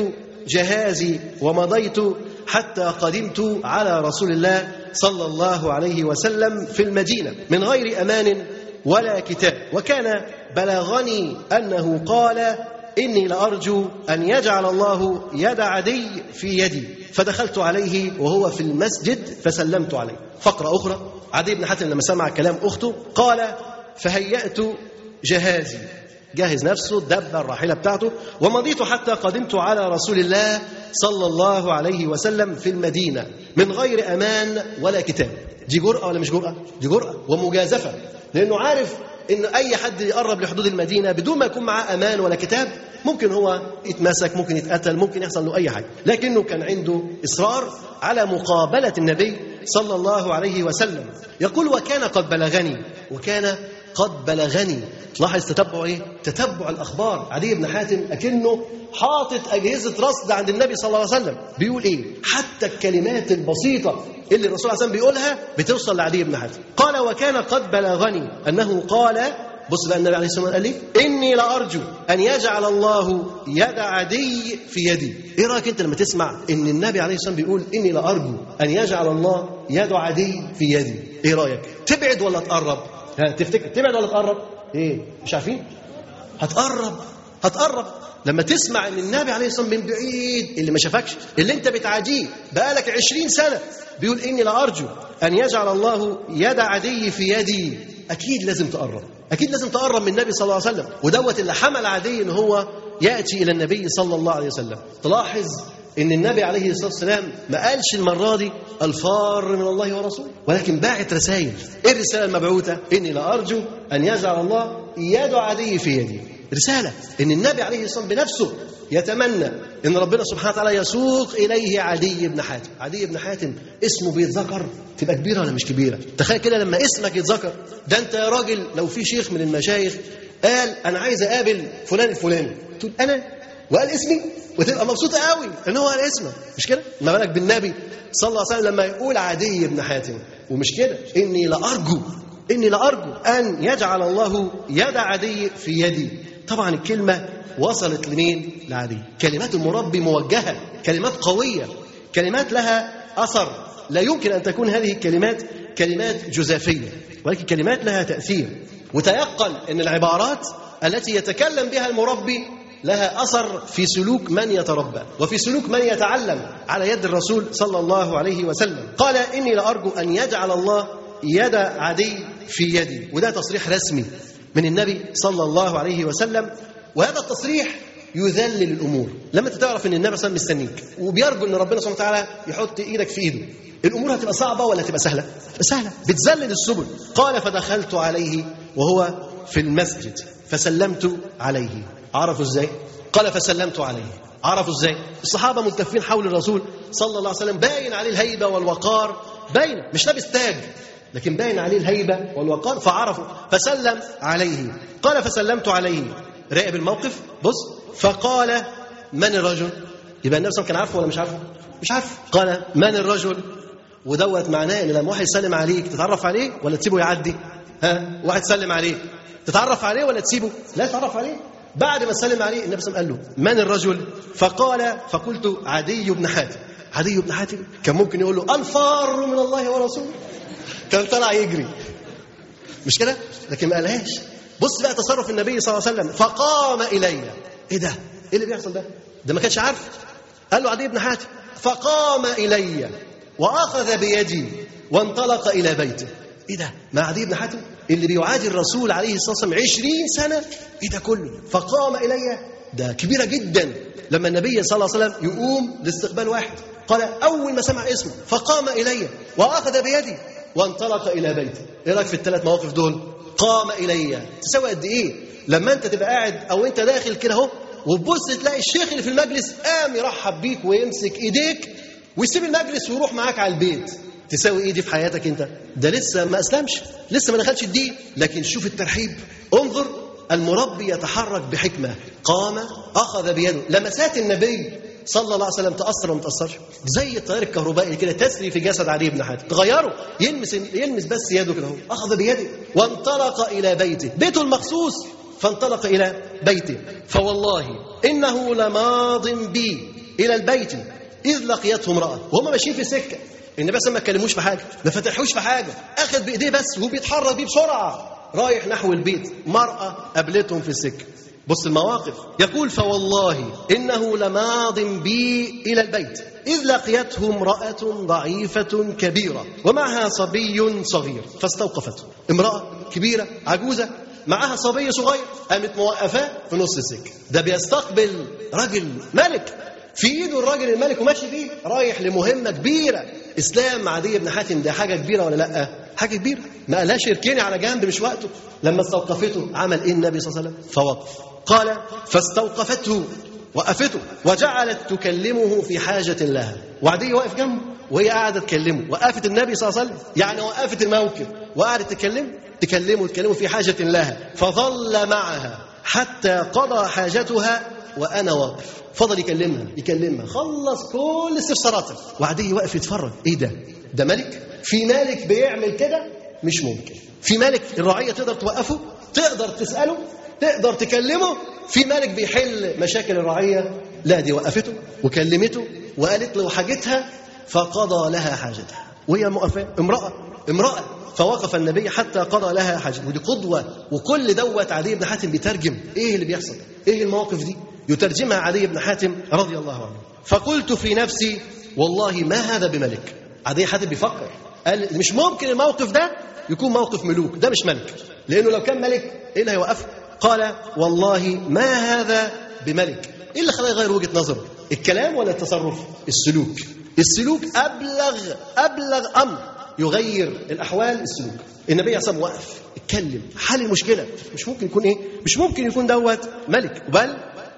جهازي ومضيت حتى قدمت على رسول الله صلى الله عليه وسلم في المدينة من غير أمان ولا كتاب وكان بلغني أنه قال إني لأرجو أن يجعل الله يد عدي في يدي فدخلت عليه وهو في المسجد فسلمت عليه فقرة أخرى عدي بن حاتم لما سمع كلام أخته قال فهيأت جهازي جهز نفسه دب الراحلة بتاعته ومضيت حتى قدمت على رسول الله صلى الله عليه وسلم في المدينة من غير أمان ولا كتاب دي جرأة ولا مش جرأة؟ دي جرأة ومجازفة لأنه عارف إن أي حد يقرب لحدود المدينة بدون ما يكون معاه أمان ولا كتاب ممكن هو يتمسك ممكن يتقتل ممكن يحصل له أي حاجة لكنه كان عنده إصرار على مقابلة النبي صلى الله عليه وسلم يقول وكان قد بلغني وكان قد بلغني تلاحظ تتبع ايه تتبع الاخبار عدي بن حاتم اكنه حاطط اجهزه رصد عند النبي صلى الله عليه وسلم بيقول ايه حتى الكلمات البسيطه اللي الرسول عليه وسلم بيقولها بتوصل لعدي بن حاتم قال وكان قد بلغني انه قال بص بقى النبي عليه الصلاه والسلام قال ايه اني لارجو ان يجعل الله يد عدي في يدي ايه رايك انت لما تسمع ان النبي عليه الصلاه والسلام بيقول اني لارجو ان يجعل الله يد عدي في يدي ايه رايك تبعد ولا تقرب ها تفتكر تبعد ولا تقرب ايه مش عارفين هتقرب هتقرب لما تسمع ان النبي عليه الصلاه والسلام من بعيد اللي ما شافكش اللي انت بتعاديه بقالك عشرين سنه بيقول اني لارجو ان يجعل الله يد عدي في يدي اكيد لازم تقرب اكيد لازم تقرب من النبي صلى الله عليه وسلم ودوت اللي حمل عدي ان هو ياتي الى النبي صلى الله عليه وسلم تلاحظ ان النبي عليه الصلاه والسلام ما قالش المره دي الفار من الله ورسوله ولكن باعت رسائل ايه الرساله المبعوثه اني لارجو ان يجعل الله يد عدي في يدي رساله ان النبي عليه الصلاه والسلام بنفسه يتمنى ان ربنا سبحانه وتعالى يسوق اليه عدي بن حاتم عدي بن حاتم اسمه بيتذكر تبقى كبيره ولا مش كبيره تخيل كده لما اسمك يتذكر ده انت يا راجل لو في شيخ من المشايخ قال انا عايز اقابل فلان الفلاني تقول انا وقال اسمي وتبقى مبسوطه قوي ان هو قال اسمك مش كده ما بالك بالنبي صلى الله عليه وسلم لما يقول عدي بن حاتم ومش كده اني لارجو اني لارجو ان يجعل الله يد عدي في يدي طبعا الكلمه وصلت لمين لعدي كلمات المربي موجهه كلمات قويه كلمات لها اثر لا يمكن ان تكون هذه الكلمات كلمات جزافيه ولكن كلمات لها تاثير وتيقن ان العبارات التي يتكلم بها المربي لها اثر في سلوك من يتربى وفي سلوك من يتعلم على يد الرسول صلى الله عليه وسلم قال اني لارجو ان يجعل الله يد عدي في يدي وده تصريح رسمي من النبي صلى الله عليه وسلم وهذا التصريح يذلل الامور لما انت تعرف ان النبي صلى الله عليه وسلم مستنيك وبيرجو ان ربنا سبحانه وتعالى يحط ايدك في ايده الامور هتبقى صعبه ولا تبقى سهله سهله بتذلل السبل قال فدخلت عليه وهو في المسجد فسلمت عليه عرفوا ازاي قال فسلمت عليه عرفوا ازاي الصحابه ملتفين حول الرسول صلى الله عليه وسلم باين عليه الهيبه والوقار باين مش لابس تاج لكن باين عليه الهيبه والوقار فعرفوا فسلم عليه قال فسلمت عليه راقب الموقف بص فقال من الرجل يبقى النبي صلى الله عليه وسلم كان عارفه ولا مش عارفه مش عارف قال من الرجل ودوت معناه ان لما واحد يسلم عليك تتعرف عليه ولا تسيبه يعدي ها واحد سلم عليك تتعرف عليه ولا تسيبه لا تتعرف عليه بعد ما سلم عليه النبي صلى الله عليه وسلم قال له من الرجل فقال فقلت عدي بن حاتم عدي بن حاتم كان ممكن يقول له الفار من الله ورسوله كان طلع يجري مش كده لكن ما قالهاش بص بقى تصرف النبي صلى الله عليه وسلم فقام الي ايه ده ايه اللي بيحصل ده ده ما كانش عارف قال له عدي بن حاتم فقام الي واخذ بيدي وانطلق الى بيته ايه ده ما عدي بن حاتم اللي بيعادي الرسول عليه الصلاه والسلام 20 سنه ايه ده كله فقام الي ده كبيره جدا لما النبي صلى الله عليه وسلم يقوم لاستقبال واحد قال اول ما سمع اسمه فقام الي واخذ بيدي وانطلق الى بيته ايه رايك في الثلاث مواقف دول قام الي تساوي قد ايه لما انت تبقى قاعد او انت داخل كده اهو وتبص تلاقي الشيخ اللي في المجلس قام يرحب بيك ويمسك ايديك ويسيب المجلس ويروح معاك على البيت تساوي ايه دي في حياتك انت ده لسه ما اسلمش لسه ما دخلش الدين لكن شوف الترحيب انظر المربي يتحرك بحكمه قام اخذ بيده لمسات النبي صلى الله عليه وسلم تاثر ولا ما تاثرش زي التيار الكهربائي كده تسري في جسد علي بن حاتم تغيره يلمس يلمس بس يده كده اهو اخذ بيده وانطلق الى بيته بيته المخصوص فانطلق الى بيته فوالله انه لماض بي الى البيت اذ لقيته امراه وهم ماشيين في سكه النبي صلى ما اتكلموش في حاجه ما فتحوش في حاجه اخذ بايديه بس وهو بيتحرك بيه بسرعه رايح نحو البيت مراه قابلتهم في السكه بص المواقف يقول فوالله انه لماض بي الى البيت اذ لقيته امراه ضعيفه كبيره ومعها صبي صغير فاستوقفته امراه كبيره عجوزه معاها صبي صغير قامت موقفاه في نص السكه ده بيستقبل راجل ملك في ايده الراجل الملك وماشي بيه رايح لمهمه كبيره اسلام عدي بن حاتم ده حاجه كبيره ولا لا حاجه كبيره ما قالهاش اركني على جنب مش وقته لما استوقفته عمل ايه النبي صلى الله عليه وسلم فوقف قال فاستوقفته وقفته وجعلت تكلمه في حاجه لها وعدي واقف جنبه وهي قاعده تكلمه وقفت النبي صلى الله عليه وسلم يعني وقفت الموكب وقعدت تكلمه تكلمه تكلمه في حاجه لها فظل معها حتى قضى حاجتها وانا واقف فضل يكلمها يكلمها خلص كل استفساراتها وعدي واقف يتفرج ايه ده ده ملك في ملك بيعمل كده مش ممكن في ملك الرعيه تقدر توقفه تقدر تساله تقدر تكلمه في ملك بيحل مشاكل الرعيه لا دي وقفته وكلمته وقالت له حاجتها فقضى لها حاجتها وهي مؤفاه امراه امراه فوقف النبي حتى قضى لها حاجتها ودي قدوه وكل دوت عدي بن حاتم بيترجم ايه اللي بيحصل ايه المواقف دي يترجمها عدي بن حاتم رضي الله عنه فقلت في نفسي والله ما هذا بملك عدي حاتم بيفكر قال مش ممكن الموقف ده يكون موقف ملوك ده مش ملك لانه لو كان ملك ايه اللي هيوقفه قال والله ما هذا بملك ايه اللي خلاه يغير وجهه نظره الكلام ولا التصرف السلوك السلوك ابلغ ابلغ امر يغير الاحوال السلوك النبي عليه الصلاه وقف اتكلم حل المشكله مش ممكن يكون ايه مش ممكن يكون دوت ملك بل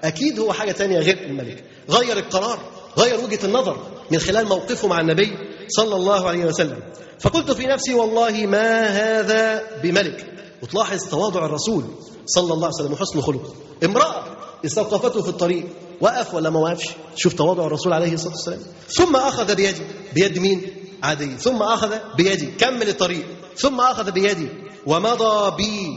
أكيد هو حاجة تانية غير الملك غير القرار غير وجهة النظر من خلال موقفه مع النبي صلى الله عليه وسلم فقلت في نفسي والله ما هذا بملك وتلاحظ تواضع الرسول صلى الله عليه وسلم وحسن خلقه امرأة استوقفته في الطريق وقف ولا ما وقفش شوف تواضع الرسول عليه الصلاة والسلام ثم أخذ بيدي بيد مين عادي ثم أخذ بيدي كمل الطريق ثم أخذ بيدي ومضى بي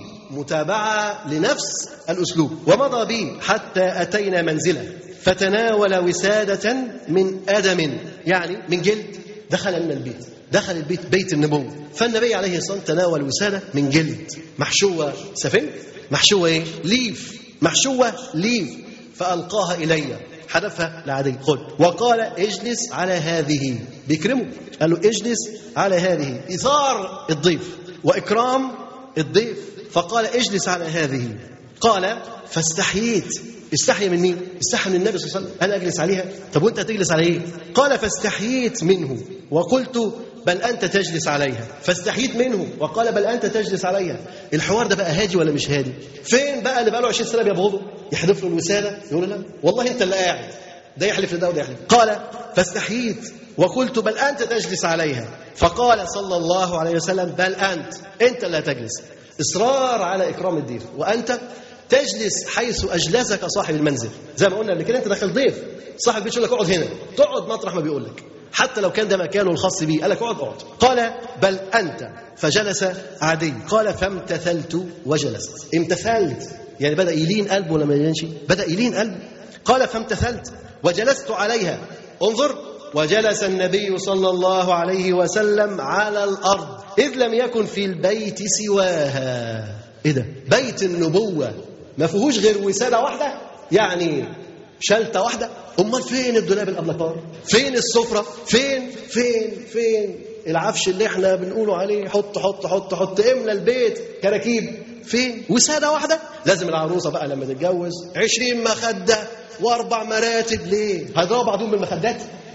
متابعة لنفس الأسلوب ومضى بي حتى أتينا منزله فتناول وسادة من أدم يعني من جلد دخل من البيت دخل البيت بيت النبوة فالنبي عليه الصلاة والسلام تناول وسادة من جلد محشوة سفنج محشوة إيه؟ ليف محشوة ليف فألقاها إلي حدفها لعدي خد وقال اجلس على هذه بيكرمه قال له اجلس على هذه إثار الضيف وإكرام الضيف فقال اجلس على هذه قال فاستحييت استحي من مين؟ استحي من النبي صلى الله عليه وسلم انا اجلس عليها طب وانت هتجلس على ايه؟ قال فاستحييت منه وقلت بل انت تجلس عليها فاستحييت منه وقال بل انت تجلس عليها الحوار ده بقى هادي ولا مش هادي؟ فين بقى اللي بقى له 20 سنه بيبغضه؟ يحدف له الوساده يقول لا والله انت اللي قاعد ده يحلف لده وده يحلف قال فاستحييت وقلت بل انت تجلس عليها فقال صلى الله عليه وسلم بل انت انت اللي هتجلس اصرار على اكرام الضيف وانت تجلس حيث اجلسك صاحب المنزل زي ما قلنا قبل كده انت داخل ضيف صاحب البيت يقول لك اقعد هنا تقعد مطرح ما بيقول لك حتى لو كان ده مكانه الخاص بيه قال لك اقعد اقعد قال بل انت فجلس عدي قال فامتثلت وجلست امتثلت يعني بدا يلين قلبه ولا ما يلينش بدا يلين قلبه قال فامتثلت وجلست عليها انظر وجلس النبي صلى الله عليه وسلم على الارض اذ لم يكن في البيت سواها ايه ده بيت النبوه ما فيهوش غير وساده واحده يعني شلته واحده امال فين الدولاب الابلكار فين السفره فين فين فين العفش اللي احنا بنقوله عليه حط حط حط حط املى البيت كراكيب فين وساده واحده لازم العروسه بقى لما تتجوز 20 مخده واربع مراتب ليه هيضربوا بعضهم بالمخدات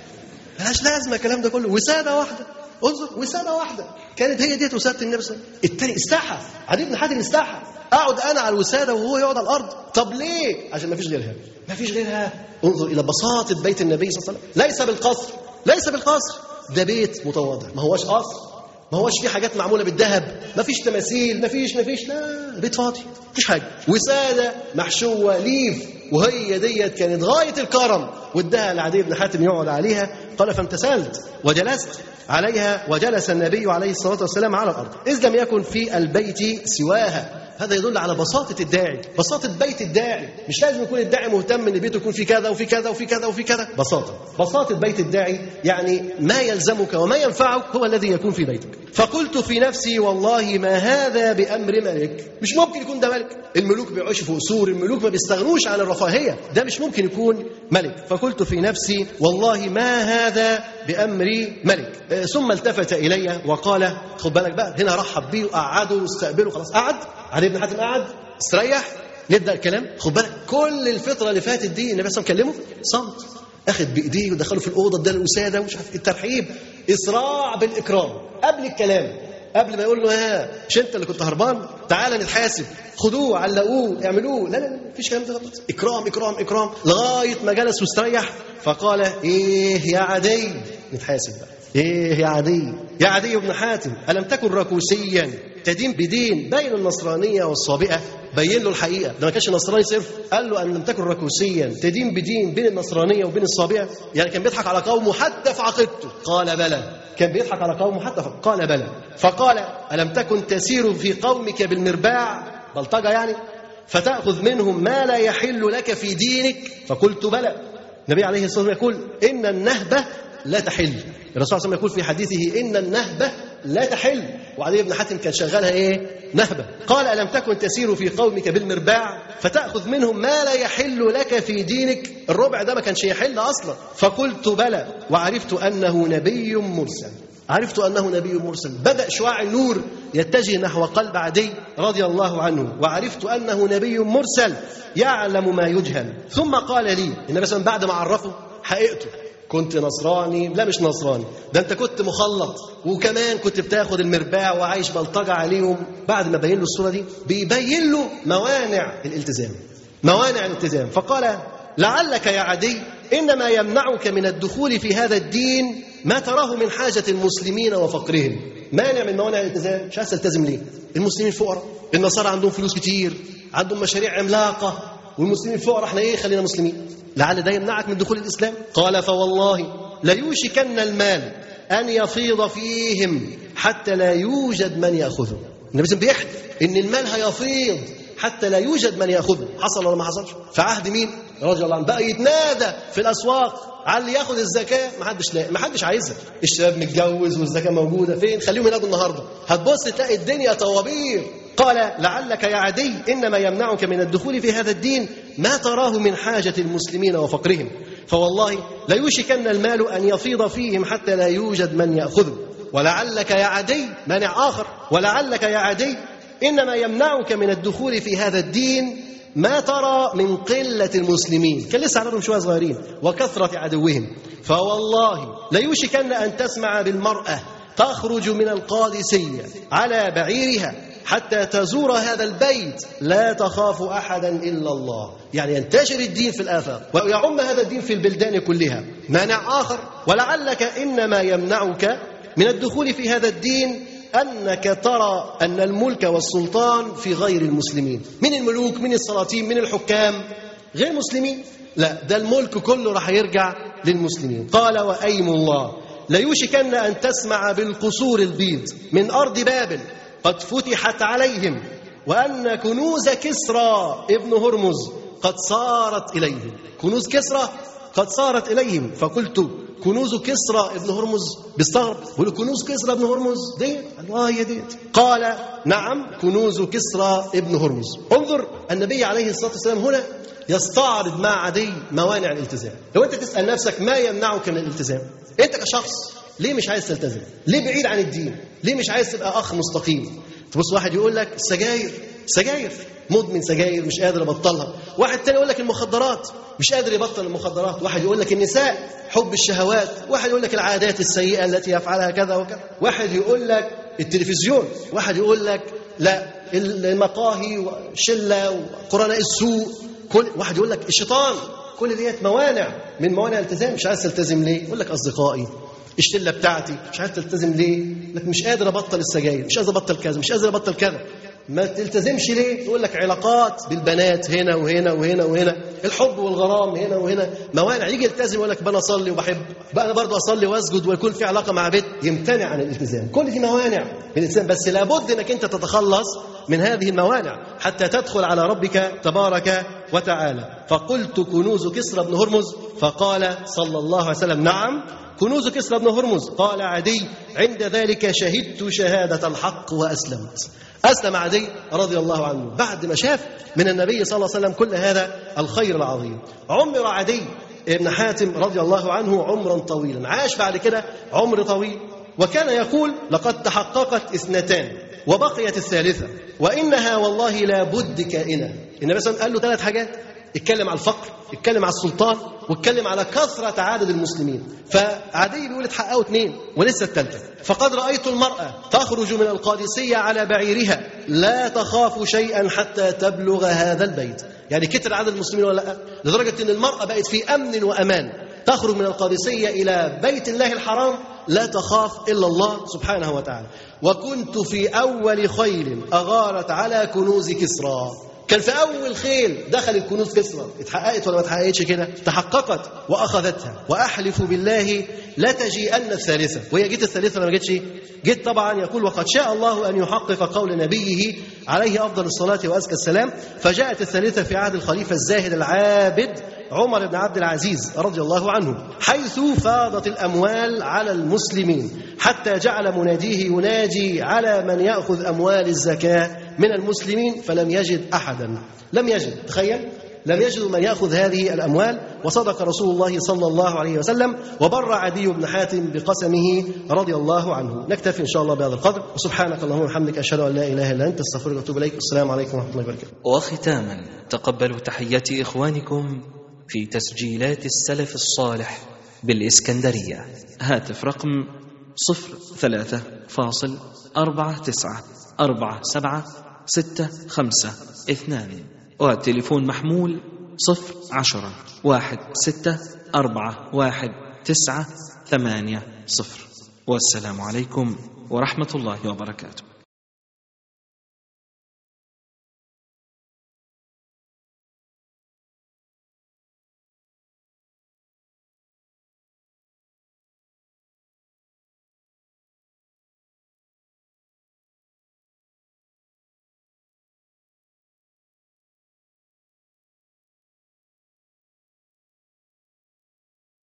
ملهاش لازمه الكلام ده كله وساده واحده انظر وساده واحده كانت هي ديت وساده النبي صلى الله عليه وسلم التاني استحى علي بن حاتم استحى اقعد انا على الوساده وهو يقعد على الارض طب ليه عشان ما فيش غيرها ما فيش غيرها انظر الى بساطه بيت النبي صلى الله عليه وسلم ليس بالقصر ليس بالقصر ده بيت متواضع ما هوش قصر ما هوش في حاجات معموله بالذهب ما فيش تماثيل ما فيش ما فيش لا بيت فاضي مفيش حاجه وساده محشوه ليف وهي ديت كانت غايه الكرم واداها لعدي بن حاتم يقعد عليها قال فامتثلت وجلست عليها وجلس النبي عليه الصلاه والسلام على الارض اذ لم يكن في البيت سواها هذا يدل على بساطة الداعي بساطة بيت الداعي مش لازم يكون الداعي مهتم ان بيته يكون في كذا وفي كذا وفي كذا وفي كذا بساطة بساطة بيت الداعي يعني ما يلزمك وما ينفعك هو الذي يكون في بيتك فقلت في نفسي والله ما هذا بأمر ملك مش ممكن يكون ده ملك الملوك بيعيشوا في قصور الملوك ما بيستغنوش عن الرفاهية ده مش ممكن يكون ملك فقلت في نفسي والله ما هذا بأمر ملك آه، ثم التفت إلي وقال خد بالك بقى هنا رحب بيه وقعده واستقبله خلاص قعد علي بن حاتم قعد استريح نبدا الكلام خد بالك كل الفتره اللي فاتت دي النبي صلى الله عليه وسلم كلمه صمت اخذ بايديه ودخله في الاوضه اداله الوساده ومش عارف إيه، الترحيب اسراع بالاكرام قبل الكلام قبل ما يقول له ها مش انت اللي كنت هربان تعالى نتحاسب خدوه علقوه اعملوه لا لا لا مفيش كلام ده خالص اكرام اكرام اكرام لغايه ما جلس واستريح فقال ايه يا عدي نتحاسب بقى ايه يا عدي يا عدي بن حاتم الم تكن ركوسيا تدين بدين بين النصرانيه والصابئه بين له الحقيقه ده ما كانش نصراني صرف قال له ان لم تكن ركوسيا تدين بدين بين النصرانيه وبين الصابئه يعني كان بيضحك على قومه حتى في عقيدته قال بلى كان بيضحك على قومه حتى في قال بلى فقال الم تكن تسير في قومك بالمرباع بلطجه يعني فتاخذ منهم ما لا يحل لك في دينك فقلت بلى النبي عليه الصلاه والسلام يقول ان النهبه لا تحل الرسول صلى الله عليه وسلم يقول في حديثه ان النهبه لا تحل وعلي بن حاتم كان شغالها ايه نهبه قال الم تكن تسير في قومك بالمرباع فتاخذ منهم ما لا يحل لك في دينك الربع ده ما كانش يحل اصلا فقلت بلى وعرفت انه نبي مرسل عرفت انه نبي مرسل بدا شعاع النور يتجه نحو قلب عدي رضي الله عنه وعرفت انه نبي مرسل يعلم ما يجهل ثم قال لي النبي صلى الله عليه وسلم بعد ما عرفه حقيقته كنت نصراني لا مش نصراني ده انت كنت مخلط وكمان كنت بتاخد المرباع وعايش بلطجة عليهم بعد ما بين له الصورة دي بيبين له موانع الالتزام موانع الالتزام فقال لعلك يا عدي إنما يمنعك من الدخول في هذا الدين ما تراه من حاجة المسلمين وفقرهم مانع من موانع الالتزام مش عايز تلتزم ليه المسلمين فقراء النصارى عندهم فلوس كتير عندهم مشاريع عملاقة والمسلمين فقراء احنا ايه خلينا مسلمين لعل ده يمنعك من دخول الإسلام قال فوالله ليوشكن المال أن يفيض فيهم حتى لا يوجد من يأخذه النبي صلى بيحلف إن المال هيفيض حتى لا يوجد من ياخذه حصل ولا ما حصلش في عهد مين رضي الله عنه بقى يتنادى في الاسواق على اللي ياخذ الزكاه ما حدش لا ما حدش عايزها الشباب متجوز والزكاه موجوده فين خليهم ينادوا النهارده هتبص تلاقي الدنيا طوابير قال لعلك يا عدي انما يمنعك من الدخول في هذا الدين ما تراه من حاجه المسلمين وفقرهم فوالله ليوشكن المال ان يفيض فيهم حتى لا يوجد من ياخذه ولعلك يا عدي مانع اخر ولعلك يا عدي انما يمنعك من الدخول في هذا الدين ما ترى من قلة المسلمين كان لسه عددهم شوية صغيرين وكثرة عدوهم فوالله ليوشكن أن تسمع بالمرأة تخرج من القادسية على بعيرها حتى تزور هذا البيت لا تخاف أحدا إلا الله يعني ينتشر الدين في الآفاق ويعم هذا الدين في البلدان كلها مانع آخر ولعلك إنما يمنعك من الدخول في هذا الدين أنك ترى أن الملك والسلطان في غير المسلمين من الملوك من السلاطين من الحكام غير مسلمين لا ده الملك كله راح يرجع للمسلمين قال وأيم الله ليوشكن أن تسمع بالقصور البيض من أرض بابل قد فتحت عليهم وأن كنوز كسرى ابن هرمز قد صارت إليهم كنوز كسرى قد صارت إليهم فقلت كنوز كسرى ابن هرمز بيستغرب بيقول كنوز كسرى ابن هرمز ديت الله هي ديت قال نعم كنوز كسرى ابن هرمز انظر النبي عليه الصلاة والسلام هنا يستعرض مع عدي موانع الالتزام لو انت تسأل نفسك ما يمنعك من الالتزام انت كشخص ليه مش عايز تلتزم ليه بعيد عن الدين ليه مش عايز تبقى اخ مستقيم تبص واحد يقول لك السجاير سجاير مدمن سجاير مش قادر ابطلها واحد تاني يقول لك المخدرات مش قادر يبطل المخدرات واحد يقول لك النساء حب الشهوات واحد يقول لك العادات السيئة التي يفعلها كذا وكذا واحد يقول لك التلفزيون واحد يقول لك لا المقاهي وشلة وقرناء السوق كل واحد يقول لك الشيطان كل ديت موانع من موانع الالتزام مش عايز تلتزم ليه يقول لك اصدقائي الشله بتاعتي مش عايز تلتزم ليه لك مش قادر ابطل السجاير مش قادر ابطل كذا مش قادر ابطل كذا ما تلتزمش ليه يقول لك علاقات بالبنات هنا وهنا وهنا وهنا الحب والغرام هنا وهنا موانع يجي يلتزم يقول لك بقى انا اصلي وبحب بقى انا برضه اصلي واسجد ويكون في علاقه مع بيت يمتنع عن الالتزام كل دي موانع من الالتزام بس لابد انك انت تتخلص من هذه الموانع حتى تدخل على ربك تبارك وتعالى فقلت كنوز كسرى بن هرمز فقال صلى الله عليه وسلم نعم كنوز كسرى بن هرمز قال عدي عند ذلك شهدت شهادة الحق وأسلمت أسلم عدي رضي الله عنه بعد ما شاف من النبي صلى الله عليه وسلم كل هذا الخير العظيم عمر عدي ابن حاتم رضي الله عنه عمرا طويلا عاش بعد كده عمر طويل وكان يقول لقد تحققت اثنتان وبقيت الثالثة وإنها والله لا بد كائنة النبي صلى الله عليه وسلم قال له ثلاث حاجات اتكلم على الفقر اتكلم على السلطان واتكلم على كثرة عدد المسلمين فعدي بيقول اتحققوا اثنين ولسه الثالثة فقد رأيت المرأة تخرج من القادسية على بعيرها لا تخاف شيئا حتى تبلغ هذا البيت يعني كتر عدد المسلمين ولا لا لدرجة ان المرأة بقت في أمن وأمان تخرج من القادسية إلى بيت الله الحرام لا تخاف إلا الله سبحانه وتعالى وكنت في أول خيل أغارت على كنوز كسرى كان في أول خيل دخل الكنوز كسرى اتحققت ولا ما اتحققتش كده تحققت وأخذتها وأحلف بالله لا تجيئن الثالثة وهي جت الثالثة ولا ما جتش جت طبعا يقول وقد شاء الله أن يحقق قول نبيه عليه أفضل الصلاة وأزكى السلام فجاءت الثالثة في عهد الخليفة الزاهد العابد عمر بن عبد العزيز رضي الله عنه حيث فاضت الأموال على المسلمين حتى جعل مناديه يناجي على من يأخذ أموال الزكاة من المسلمين فلم يجد أحدا لم يجد تخيل لم يجدوا من يأخذ هذه الأموال وصدق رسول الله صلى الله عليه وسلم وبر عدي بن حاتم بقسمه رضي الله عنه نكتفي إن شاء الله بهذا القدر وسبحانك اللهم وبحمدك أشهد أن لا إله إلا أنت استغفرك وأتوب إليك السلام عليكم ورحمة الله وبركاته وختاما تقبلوا تحيات إخوانكم في تسجيلات السلف الصالح بالإسكندرية هاتف رقم صفر ثلاثة فاصل أربعة تسعة أربعة سبعة ستة خمسة اثنان والتليفون محمول صفر عشرة واحد ستة أربعة واحد تسعة ثمانية صفر والسلام عليكم ورحمة الله وبركاته